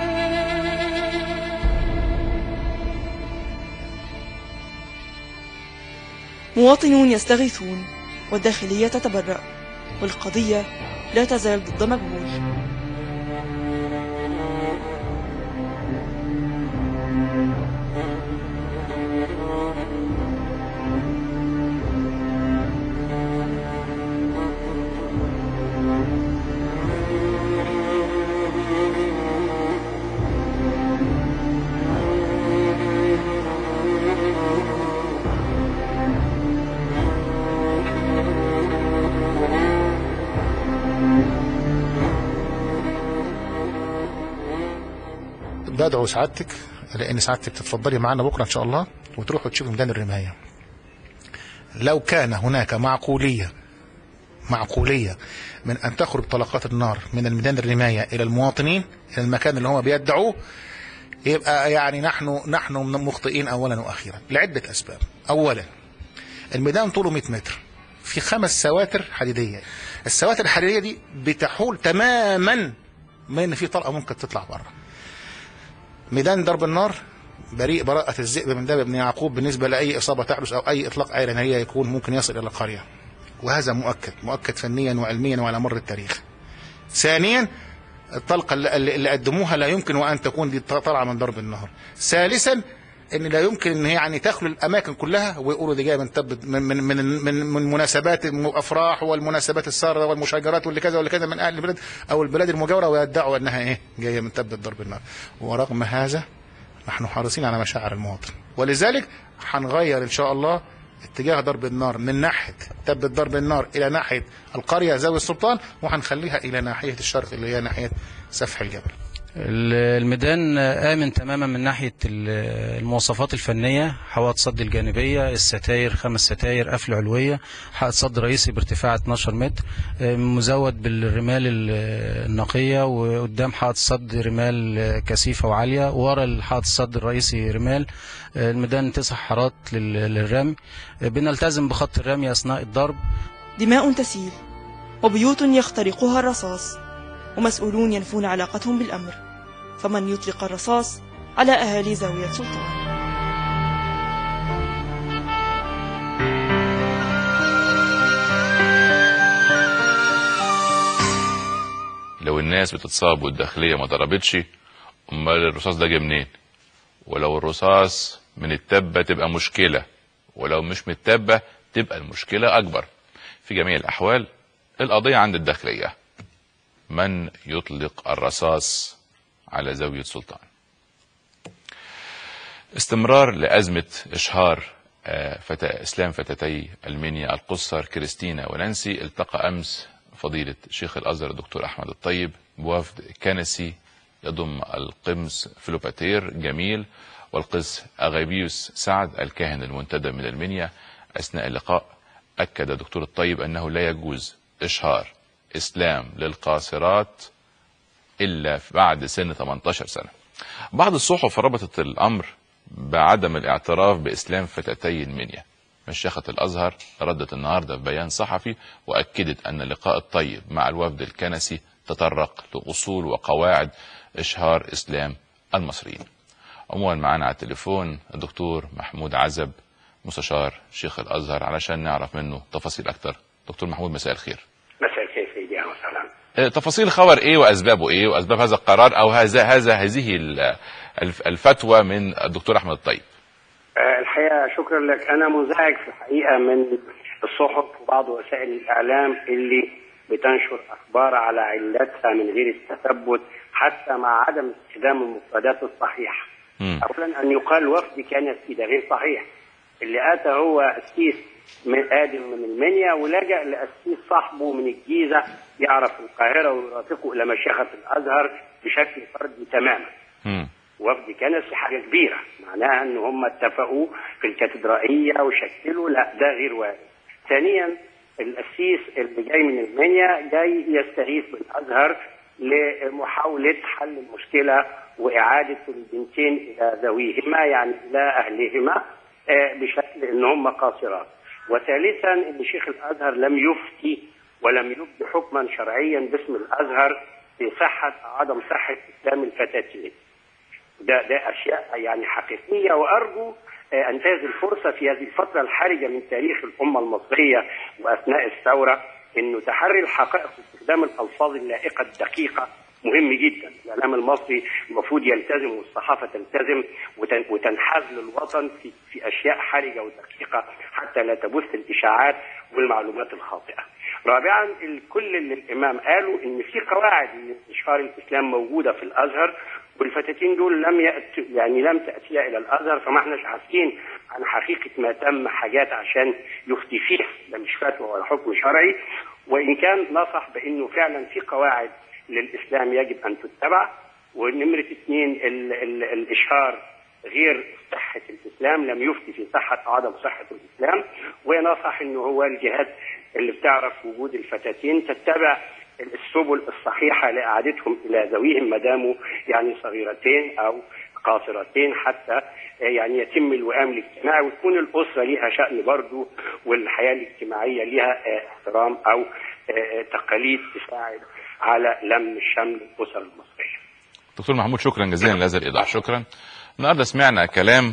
مواطنون يستغيثون والداخلية تتبرأ والقضية لا تزال ضد مقبول بدعو سعادتك لان سعادتك تتفضلي معانا بكره ان شاء الله وتروحوا تشوفوا ميدان الرمايه لو كان هناك معقوليه معقوليه من ان تخرج طلقات النار من الميدان الرمايه الى المواطنين الى المكان اللي هم بيدعوه يبقى يعني نحن نحن مخطئين اولا واخيرا لعده اسباب اولا الميدان طوله 100 متر في خمس سواتر حديديه السواتر الحديديه دي بتحول تماما من ان في طلقه ممكن تطلع بره ميدان ضرب النار بريء براءة الذئب من داب ابن يعقوب بالنسبة لأي إصابة تحدث أو أي إطلاق أي نارية يكون ممكن يصل إلى القرية وهذا مؤكد مؤكد فنيا وعلميا وعلى مر التاريخ ثانيا الطلقة اللي, اللي قدموها لا يمكن وأن تكون دي طالعة من ضرب النهر ثالثا ان لا يمكن ان هي يعني تخلو الاماكن كلها ويقولوا دي جايه من تب من من من, من, من مناسبات الافراح والمناسبات الساره والمشاجرات واللي كذا واللي كذا من اهل البلاد او البلاد المجاوره ويدعوا انها ايه جايه من تبه ضرب النار ورغم هذا نحن حريصين على مشاعر المواطن ولذلك هنغير ان شاء الله اتجاه ضرب النار من ناحيه تبه ضرب النار الى ناحيه القريه زاويه السلطان وهنخليها الى ناحيه الشرق اللي هي ناحيه سفح الجبل الميدان آمن تماما من ناحية المواصفات الفنية حوائط صد الجانبية الستاير خمس ستاير قفل علوية حائط صد رئيسي بارتفاع 12 متر مزود بالرمال النقية وقدام حائط صد رمال كثيفة وعالية ورا الحائط الصد الرئيسي رمال الميدان تسع حارات للرمي بنلتزم بخط الرمي أثناء الضرب دماء تسيل وبيوت يخترقها الرصاص ومسؤولون ينفون علاقتهم بالأمر فمن يطلق الرصاص على أهالي زاوية سلطان لو الناس بتتصاب والداخليه ما ضربتش امال الرصاص ده جه منين ولو الرصاص من التبه تبقى مشكله ولو مش متبه تبقى المشكله اكبر في جميع الاحوال القضيه عند الداخليه من يطلق الرصاص على زاويه سلطان استمرار لازمه اشهار فتى اسلام فتاتي المنيا القصر كريستينا ونانسي التقى امس فضيله شيخ الازهر الدكتور احمد الطيب بوفد كنسي يضم القمص فلوباتير جميل والقس اغابيوس سعد الكاهن المنتدب من المنيا اثناء اللقاء اكد دكتور الطيب انه لا يجوز اشهار اسلام للقاصرات الا بعد سن 18 سنه. بعض الصحف ربطت الامر بعدم الاعتراف باسلام فتاتي المنيا. مشيخة الازهر ردت النهارده في بيان صحفي واكدت ان لقاء الطيب مع الوفد الكنسي تطرق لاصول وقواعد اشهار اسلام المصريين. عموما معانا على التليفون الدكتور محمود عزب مستشار شيخ الازهر علشان نعرف منه تفاصيل اكتر دكتور محمود مساء الخير مساء الخير سيدي اهلا وسهلا آه، تفاصيل الخبر ايه واسبابه ايه واسباب هذا القرار او هذا هذا هذه ال- الف- الفتوى من الدكتور احمد الطيب آه، الحقيقه شكرا لك انا منزعج في الحقيقه من الصحف وبعض وسائل الاعلام اللي بتنشر اخبار على علتها من غير التثبت حتى مع عدم استخدام المفردات الصحيحه. اولا ان يقال وفد كان في ده غير صحيح. اللي اتى هو اسيس من قادم من المنيا ولجا لاسيس صاحبه من الجيزه يعرف القاهره ويرافقه الى مشيخه الازهر بشكل فردي تماما. وفد كنسي حاجه كبيره معناها ان هم اتفقوا في الكاتدرائيه وشكلوا لا ده غير وارد. ثانيا القسيس اللي جاي من المنيا جاي يستغيث بالازهر لمحاوله حل المشكله واعاده البنتين الى ذويهما يعني الى اهلهما آه، بشكل ان هم قاصرات. وثالثا ان شيخ الازهر لم يفتي ولم يبدي حكما شرعيا باسم الازهر في صحه او عدم صحه اسلام الفتاتين. ده ده اشياء يعني حقيقيه وارجو آه، انتهز الفرصه في هذه الفتره الحرجه من تاريخ الامه المصريه واثناء الثوره انه تحري الحقائق واستخدام الالفاظ اللائقه الدقيقه مهم جدا، الاعلام المصري المفروض يلتزم والصحافه تلتزم وتن- وتنحاز للوطن في في اشياء حرجه ودقيقه حتى لا تبث الاشاعات والمعلومات الخاطئه. رابعا الكل اللي الامام قالوا ان في قواعد لاشهار الاسلام موجوده في الازهر والفتاتين دول لم يأت يعني لم تأتيا إلى الأزهر فما احناش عارفين عن حقيقة ما تم حاجات عشان يفتي فيها ده مش فتوى ولا حكم شرعي وإن كان نصح بأنه فعلا في قواعد للإسلام يجب أن تتبع ونمرة اثنين ال ال الإشهار غير صحة الإسلام لم يفتي في صحة أو عدم صحة الإسلام ونصح أنه هو الجهات اللي بتعرف وجود الفتاتين تتبع السبل الصحيحة لإعادتهم إلى ذويهم ما داموا يعني صغيرتين أو قاصرتين حتى يعني يتم الوئام الاجتماعي وتكون الأسرة ليها شأن برضه والحياة الاجتماعية ليها آه، احترام أو آه، تقاليد تساعد على لم شمل الأسر المصرية دكتور محمود شكرا جزيلا لهذا الايضاح شكرا النهارده سمعنا كلام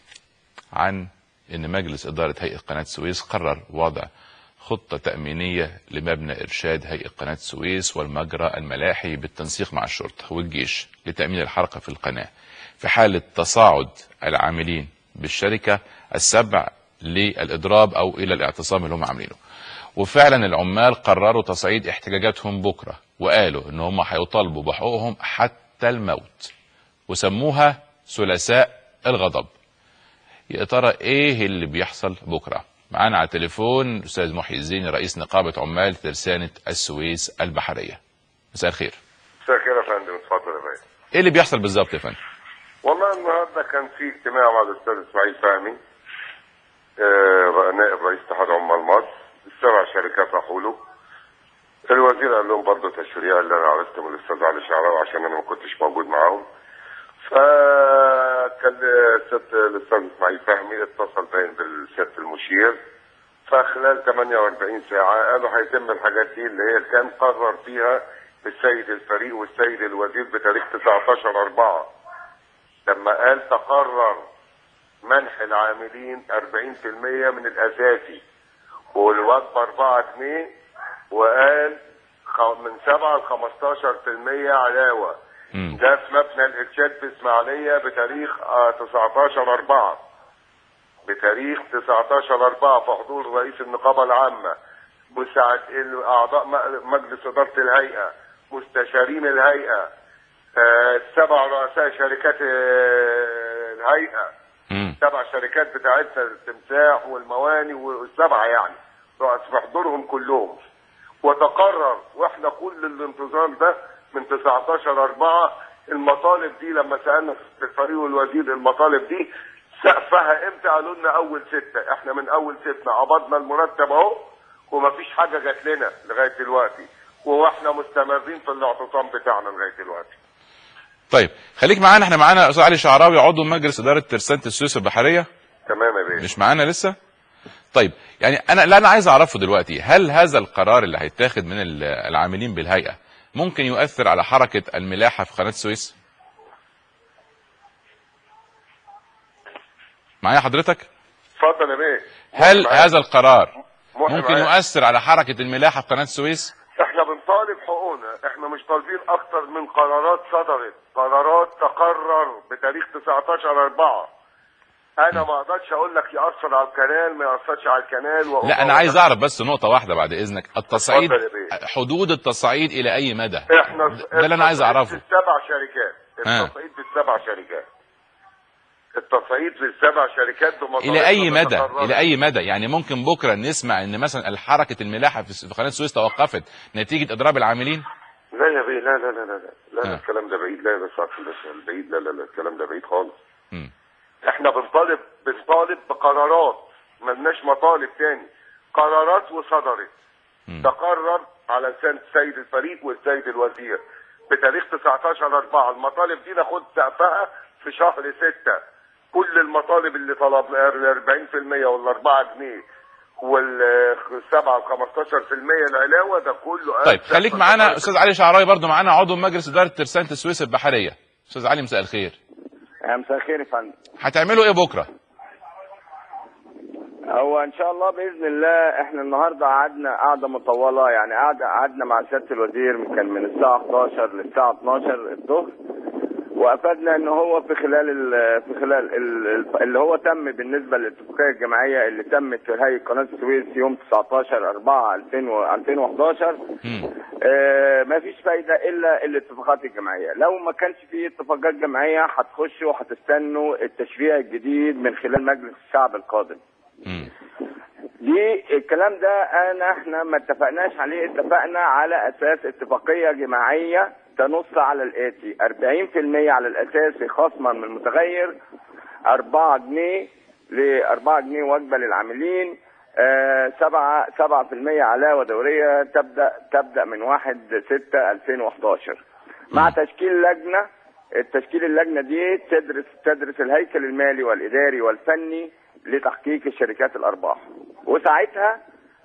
عن ان مجلس اداره هيئه قناه السويس قرر وضع خطه تامينيه لمبنى ارشاد هيئه قناه السويس والمجرى الملاحي بالتنسيق مع الشرطه والجيش لتامين الحركه في القناه في حاله تصاعد العاملين بالشركه السبع للاضراب او الى الاعتصام اللي هم عاملينه وفعلا العمال قرروا تصعيد احتجاجاتهم بكره وقالوا ان هم هيطالبوا بحقوقهم حتى الموت وسموها ثلاثاء الغضب يا ترى ايه اللي بيحصل بكره معانا على التليفون الاستاذ محي الزين رئيس نقابه عمال ترسانه السويس البحريه مساء الخير مساء الخير يا فندم اتفضل يا باشا ايه اللي بيحصل بالظبط يا فندم والله النهارده كان في اجتماع مع الاستاذ اسماعيل فهمي آه، نائب رئيس اتحاد عمال مصر السبع شركات راحوا له الوزير قال لهم برضه تشريع اللي انا عرفته من الاستاذ علي شعراوي عشان انا ما كنتش موجود معاهم فكان الست- الاستاذ اسماعيل فهمي اتصل باين بالسياده المشير فخلال 48 ساعه قالوا هيتم الحاجات دي اللي هي كان قرر فيها السيد الفريق والسيد الوزير بتاريخ 19 4 لما قال تقرر منح العاملين 40% من الاساسي والوجبه 4 جنيه وقال خ- من 7 ل 15% علاوه ده في مبنى الارشاد في اسماعيليه بتاريخ آه، 19 4 بتاريخ 19 4 في حضور رئيس النقابه العامه مساعد اعضاء م- مجلس اداره الهيئه مستشارين الهيئه آه، سبع رؤساء شركات آه، الهيئه سبع شركات بتاعتنا التمساح والمواني والسبعه يعني رؤس في حضورهم كلهم وتقرر واحنا كل الانتظار ده من 19 4 المطالب دي لما سالنا في الفريق والوزير المطالب دي سقفها امتى قالوا لنا اول ستة احنا من اول ستة قبضنا المرتب اهو ومفيش حاجة جات لنا لغاية دلوقتي واحنا مستمرين في الاعتصام بتاعنا لغاية دلوقتي طيب خليك معانا احنا معانا استاذ علي شعراوي عضو مجلس اداره ترسانه السويس البحريه تمام يا باشا مش معانا لسه طيب يعني انا اللي انا عايز اعرفه دلوقتي هل هذا القرار اللي هيتاخد من ال- العاملين بالهيئه ممكن يؤثر على حركه الملاحه في قناه السويس معايا حضرتك اتفضل يا بيه هل هذا القرار محي ممكن معاك. يؤثر على حركة الملاحة في قناة السويس احنا بنطالب حقوقنا احنا مش طالبين اكتر من قرارات صدرت قرارات تقرر بتاريخ 19 4 انا ما اقدرش اقول لك ياثر على الكنال ما ياثرش على الكنال وأقول لا انا عايز اعرف بس نقطة واحدة بعد اذنك التصعيد اتفضل يا بيه. حدود التصعيد الى اي مدى احنا ده اللي انا عايز التصعيد اعرفه في السبع شركات ها. التصعيد في السبع شركات التصعيد في السبع شركات بمصاريفها الى اي مدى المتقررة. الى اي مدى يعني ممكن بكره نسمع ان مثلا حركه الملاحه في في قناه السويس توقفت نتيجه اضراب العاملين لا يا بيه لا لا لا لا لا, لا, لا ها. الكلام ده بعيد لا بس عشان بس بعيد لا لا لا الكلام ده بعيد خالص مم. احنا بنطالب بنطالب بقرارات ملناش مطالب تاني قرارات وصدرت تقرر على لسان السيد الفريق والسيد الوزير بتاريخ 19 4 المطالب دي ناخد سقفها في شهر 6 كل المطالب اللي طلبناها ال 40% وال 4 جنيه وال 7 و 15% العلاوه ده كله طيب خليك معانا استاذ علي شعراوي برضو معانا عضو مجلس اداره ترسانه السويس البحريه استاذ علي مساء الخير مساء الخير يا فندم هتعملوا ايه بكره هو ان شاء الله باذن الله احنا النهارده قعدنا قعده مطوله يعني قعده قعدنا مع سياده الوزير كان من الساعه 11 للساعه 12 الظهر وافدنا ان هو في خلال ال في خلال ال اللي هو تم بالنسبه للاتفاقيه الجماعيه اللي تمت في هيئه قناه السويس يوم 19 4 2011 آه ما فيش فايده الا الاتفاقات الجماعيه لو ما كانش في اتفاقات جماعيه هتخشوا وهتستنوا التشريع الجديد من خلال مجلس الشعب القادم دي الكلام ده انا احنا ما اتفقناش عليه اتفقنا على اساس اتفاقيه جماعيه تنص على الاتي 40% على الاساسي خصما من المتغير 4 جنيه ل 4 جنيه وجبه للعاملين آه، سبعة سبعة في المية علاوة دورية تبدأ تبدأ من واحد ستة 2011 مع تشكيل لجنة التشكيل اللجنة دي تدرس تدرس الهيكل المالي والإداري والفني لتحقيق الشركات الأرباح وساعتها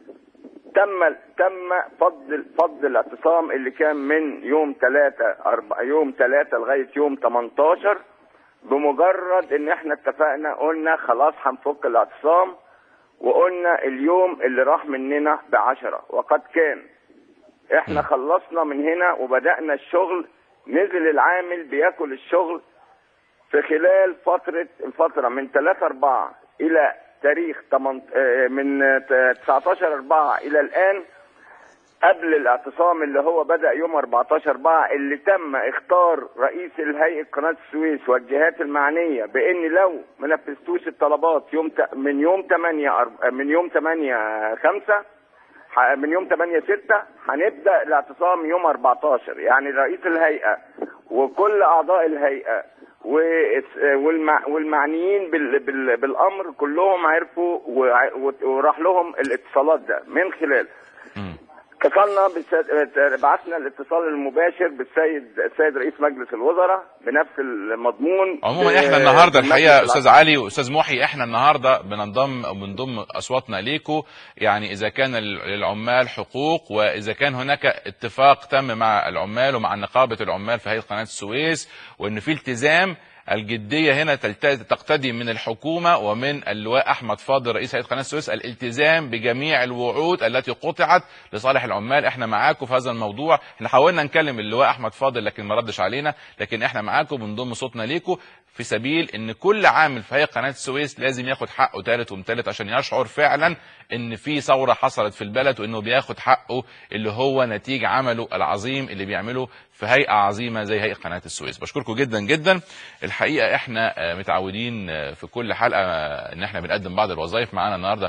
تم تم فض فض الاعتصام اللي كان من يوم 3 4 يوم 3 لغايه يوم 18 بمجرد ان احنا اتفقنا قلنا خلاص هنفك الاعتصام وقلنا اليوم اللي راح مننا بعشرة وقد كان احنا خلصنا من هنا وبدأنا الشغل نزل العامل بياكل الشغل في خلال فترة الفترة من 3 4 إلى تاريخ 8 آه، من آه، 19 4 إلى الآن قبل الاعتصام اللي هو بدأ يوم 14 4 اللي تم اختار رئيس الهيئة قناة السويس والجهات المعنية بأن لو ما نفذتوش الطلبات يوم ت... من يوم 8 أرب... من يوم 8 5 ح- من يوم 8 6 هنبدا الاعتصام يوم 14 يعني رئيس الهيئه وكل اعضاء الهيئه والس- والمع والمعنيين بال بال بالامر كلهم عرفوا وع- وراح لهم الاتصالات ده من خلال اتصلنا بالسيد بعثنا الاتصال المباشر بالسيد السيد رئيس مجلس الوزراء بنفس المضمون عموما احنا ب- النهارده بمجلس الحقيقه العسكر. استاذ علي واستاذ محي احنا النهارده بننضم او بنضم اصواتنا اليكم يعني اذا كان للعمال حقوق واذا كان هناك اتفاق تم مع العمال ومع نقابه العمال في هيئه قناه السويس وان في التزام الجديه هنا تلت- تقتدي من الحكومه ومن اللواء احمد فاضل رئيس هيئه قناه السويس الالتزام بجميع الوعود التي قطعت لصالح العمال احنا معاكم في هذا الموضوع احنا حاولنا نكلم اللواء احمد فاضل لكن ما ردش علينا لكن احنا معاكم بنضم صوتنا ليكم في سبيل ان كل عامل في هيئه قناه السويس لازم ياخد حقه ثالث ومثالث عشان يشعر فعلا ان في ثوره حصلت في البلد وانه بياخد حقه اللي هو نتيج عمله العظيم اللي بيعمله في هيئه عظيمه زي هيئه قناه السويس بشكركم جدا جدا الحقيقه احنا آه، متعودين آه، في كل حلقه آه، ان احنا بنقدم بعض الوظائف معانا النهارده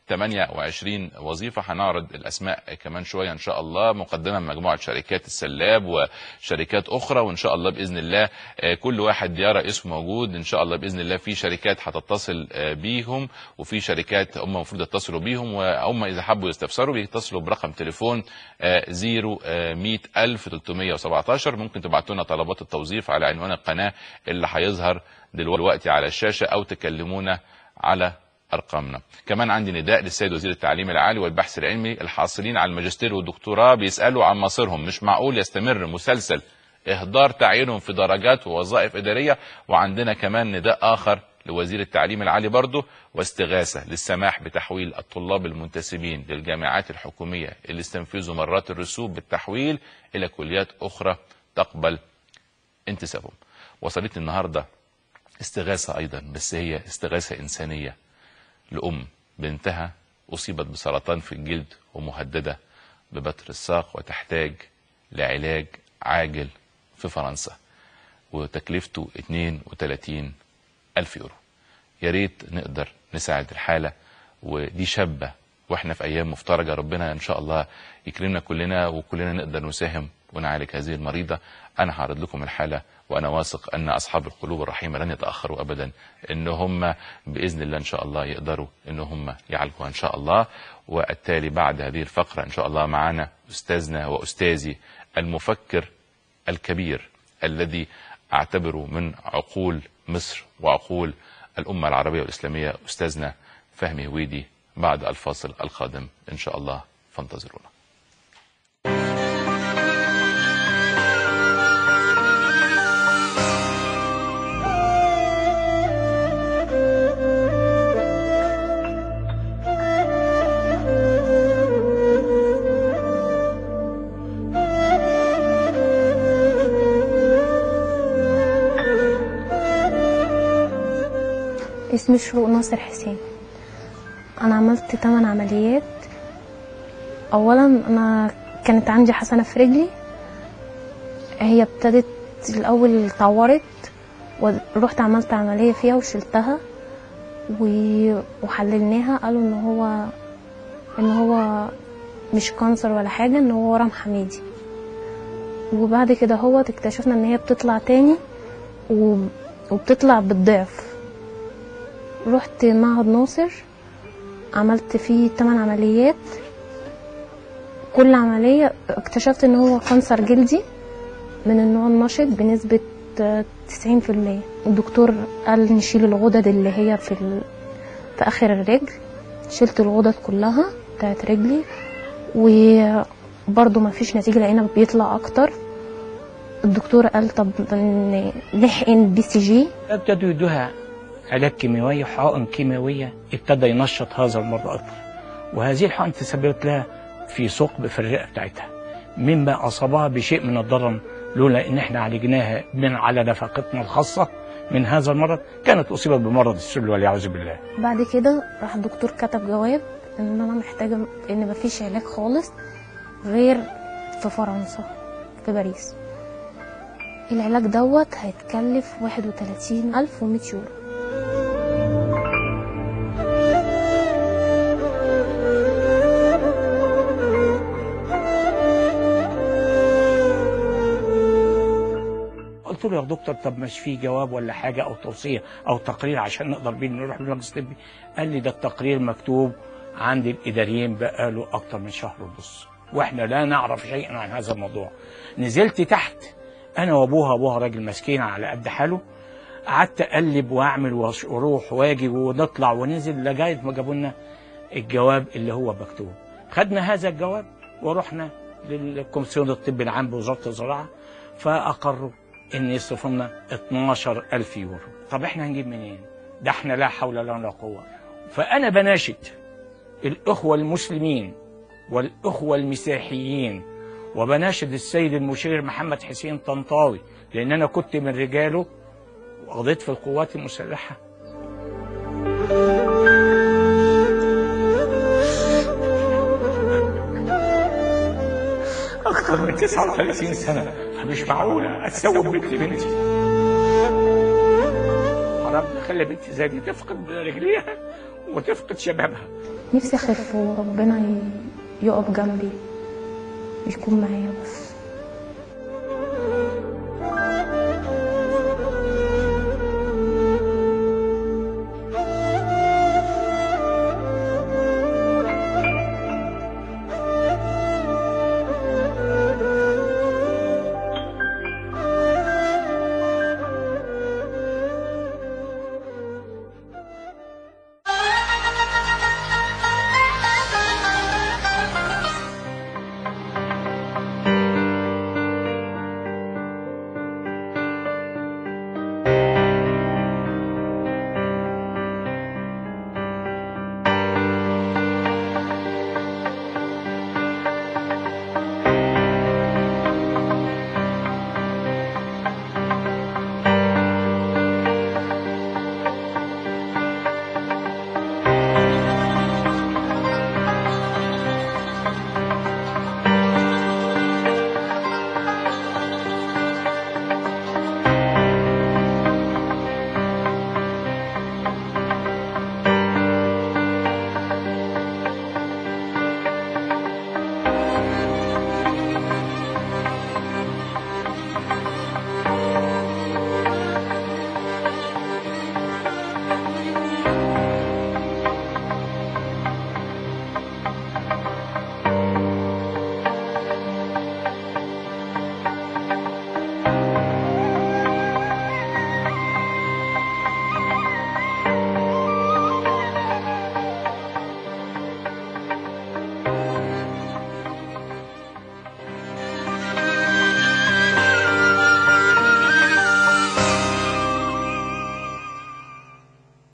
28 وظيفة هنعرض الأسماء كمان شوية إن شاء الله مقدمة من مجموعة شركات السلاب وشركات أخرى وإن شاء الله بإذن الله آه، كل واحد يرى اسمه موجود إن شاء الله بإذن الله في شركات هتتصل آه، بيهم وفي شركات هم المفروض يتصلوا بيهم وهم إذا حبوا يستفسروا بيتصلوا برقم تليفون 0 317 ممكن تبعتوا لنا طلبات التوظيف على عنوان القناة اللي هيظهر دلوقتي على الشاشة أو تكلمونا على ارقامنا كمان عندي نداء للسيد وزير التعليم العالي والبحث العلمي الحاصلين على الماجستير والدكتوراه بيسالوا عن مصيرهم مش معقول يستمر مسلسل اهدار تعيينهم في درجات ووظائف اداريه وعندنا كمان نداء اخر لوزير التعليم العالي برضه واستغاثة للسماح بتحويل الطلاب المنتسبين للجامعات الحكومية اللي استنفذوا مرات الرسوب بالتحويل إلى كليات أخرى تقبل انتسابهم وصلتني النهاردة استغاثة أيضا بس هي استغاثة إنسانية لأم بنتها أصيبت بسرطان في الجلد ومهددة ببتر الساق وتحتاج لعلاج عاجل في فرنسا وتكلفته 32 ألف يورو يا ريت نقدر نساعد الحالة ودي شابة واحنا في أيام مفترجة ربنا إن شاء الله يكرمنا كلنا وكلنا نقدر نساهم ونعالج هذه المريضة أنا هعرض لكم الحالة وأنا واثق أن أصحاب القلوب الرحيمة لن يتأخروا أبدا إن هم بإذن الله إن شاء الله يقدروا إن هم يعالجوها إن شاء الله والتالي بعد هذه الفقرة إن شاء الله معنا أستاذنا وأستاذي المفكر الكبير الذي أعتبره من عقول مصر وعقول الأمة العربية والإسلامية أستاذنا فهمي هويدي بعد الفاصل القادم إن شاء الله فانتظرونا اسمي شروق ناصر حسين انا عملت 8 عمليات اولا انا كانت عندي حسنه في رجلي هي ابتدت الاول اتعورت ورحت عملت عمليه فيها وشلتها و- وحللناها قالوا ان هو ان هو مش كانسر ولا حاجه ان هو ورم حميدي وبعد كده هو اكتشفنا ان هي بتطلع تاني و- وبتطلع بالضعف رحت معهد ناصر عملت فيه 8 عمليات كل عملية اكتشفت ان هو كانسر جلدي من النوع النشط بنسبة آه، 90% الدكتور قال نشيل الغدد اللي هي في ال... في اخر الرجل شلت الغدد كلها بتاعت رجلي وبرضه ما فيش نتيجة لقينا بيطلع اكتر الدكتور قال طب ن- نحقن بي سي جي ابتدوا يدوها علاج كيميائي وحقن كيميائية ابتدى ينشط هذا المرض أكثر وهذه الحقن تسببت لها في ثقب في الرئة بتاعتها مما أصابها بشيء من الضرر لولا إن إحنا عالجناها من على نفقتنا الخاصة من هذا المرض كانت أصيبت بمرض السل والعياذ بالله بعد كده راح الدكتور كتب جواب ان انا محتاجه ان مفيش علاج خالص غير في فرنسا في باريس العلاج دوت هيتكلف واحد وتلاتين ألف ومية يورو قلت له يا دكتور طب مش في جواب ولا حاجة أو توصية أو تقرير عشان نقدر بيه نروح للمجلس الطبي قال لي ده التقرير مكتوب عند الإداريين بقاله أكتر من شهر ونص وإحنا لا نعرف شيئا عن هذا الموضوع نزلت تحت أنا وأبوها أبوها راجل مسكين على قد حاله قعدت أقلب وأعمل وأش- وأروح وأجي ونطلع وننزل لغاية ما جابوا لنا الجواب اللي هو مكتوب خدنا هذا الجواب ورحنا للكومسيون الطبي العام بوزارة الزراعة فأقروا إن يصرفوا لنا 12 ألف يورو طب إحنا هنجيب منين ده إحنا لا حول لنا ولا قوة فأنا بناشد الإخوة المسلمين والإخوة المسيحيين وبناشد السيد المشير محمد حسين طنطاوي لأن أنا كنت من رجاله وقضيت في القوات المسلحة أكثر من 39 سنة مش معقول أتسوق بنت بنتي حرام خلي بنتي زي دي تفقد رجليها وتفقد شبابها نفسي اخف وربنا ي- يقف جنبي يكون معايا بس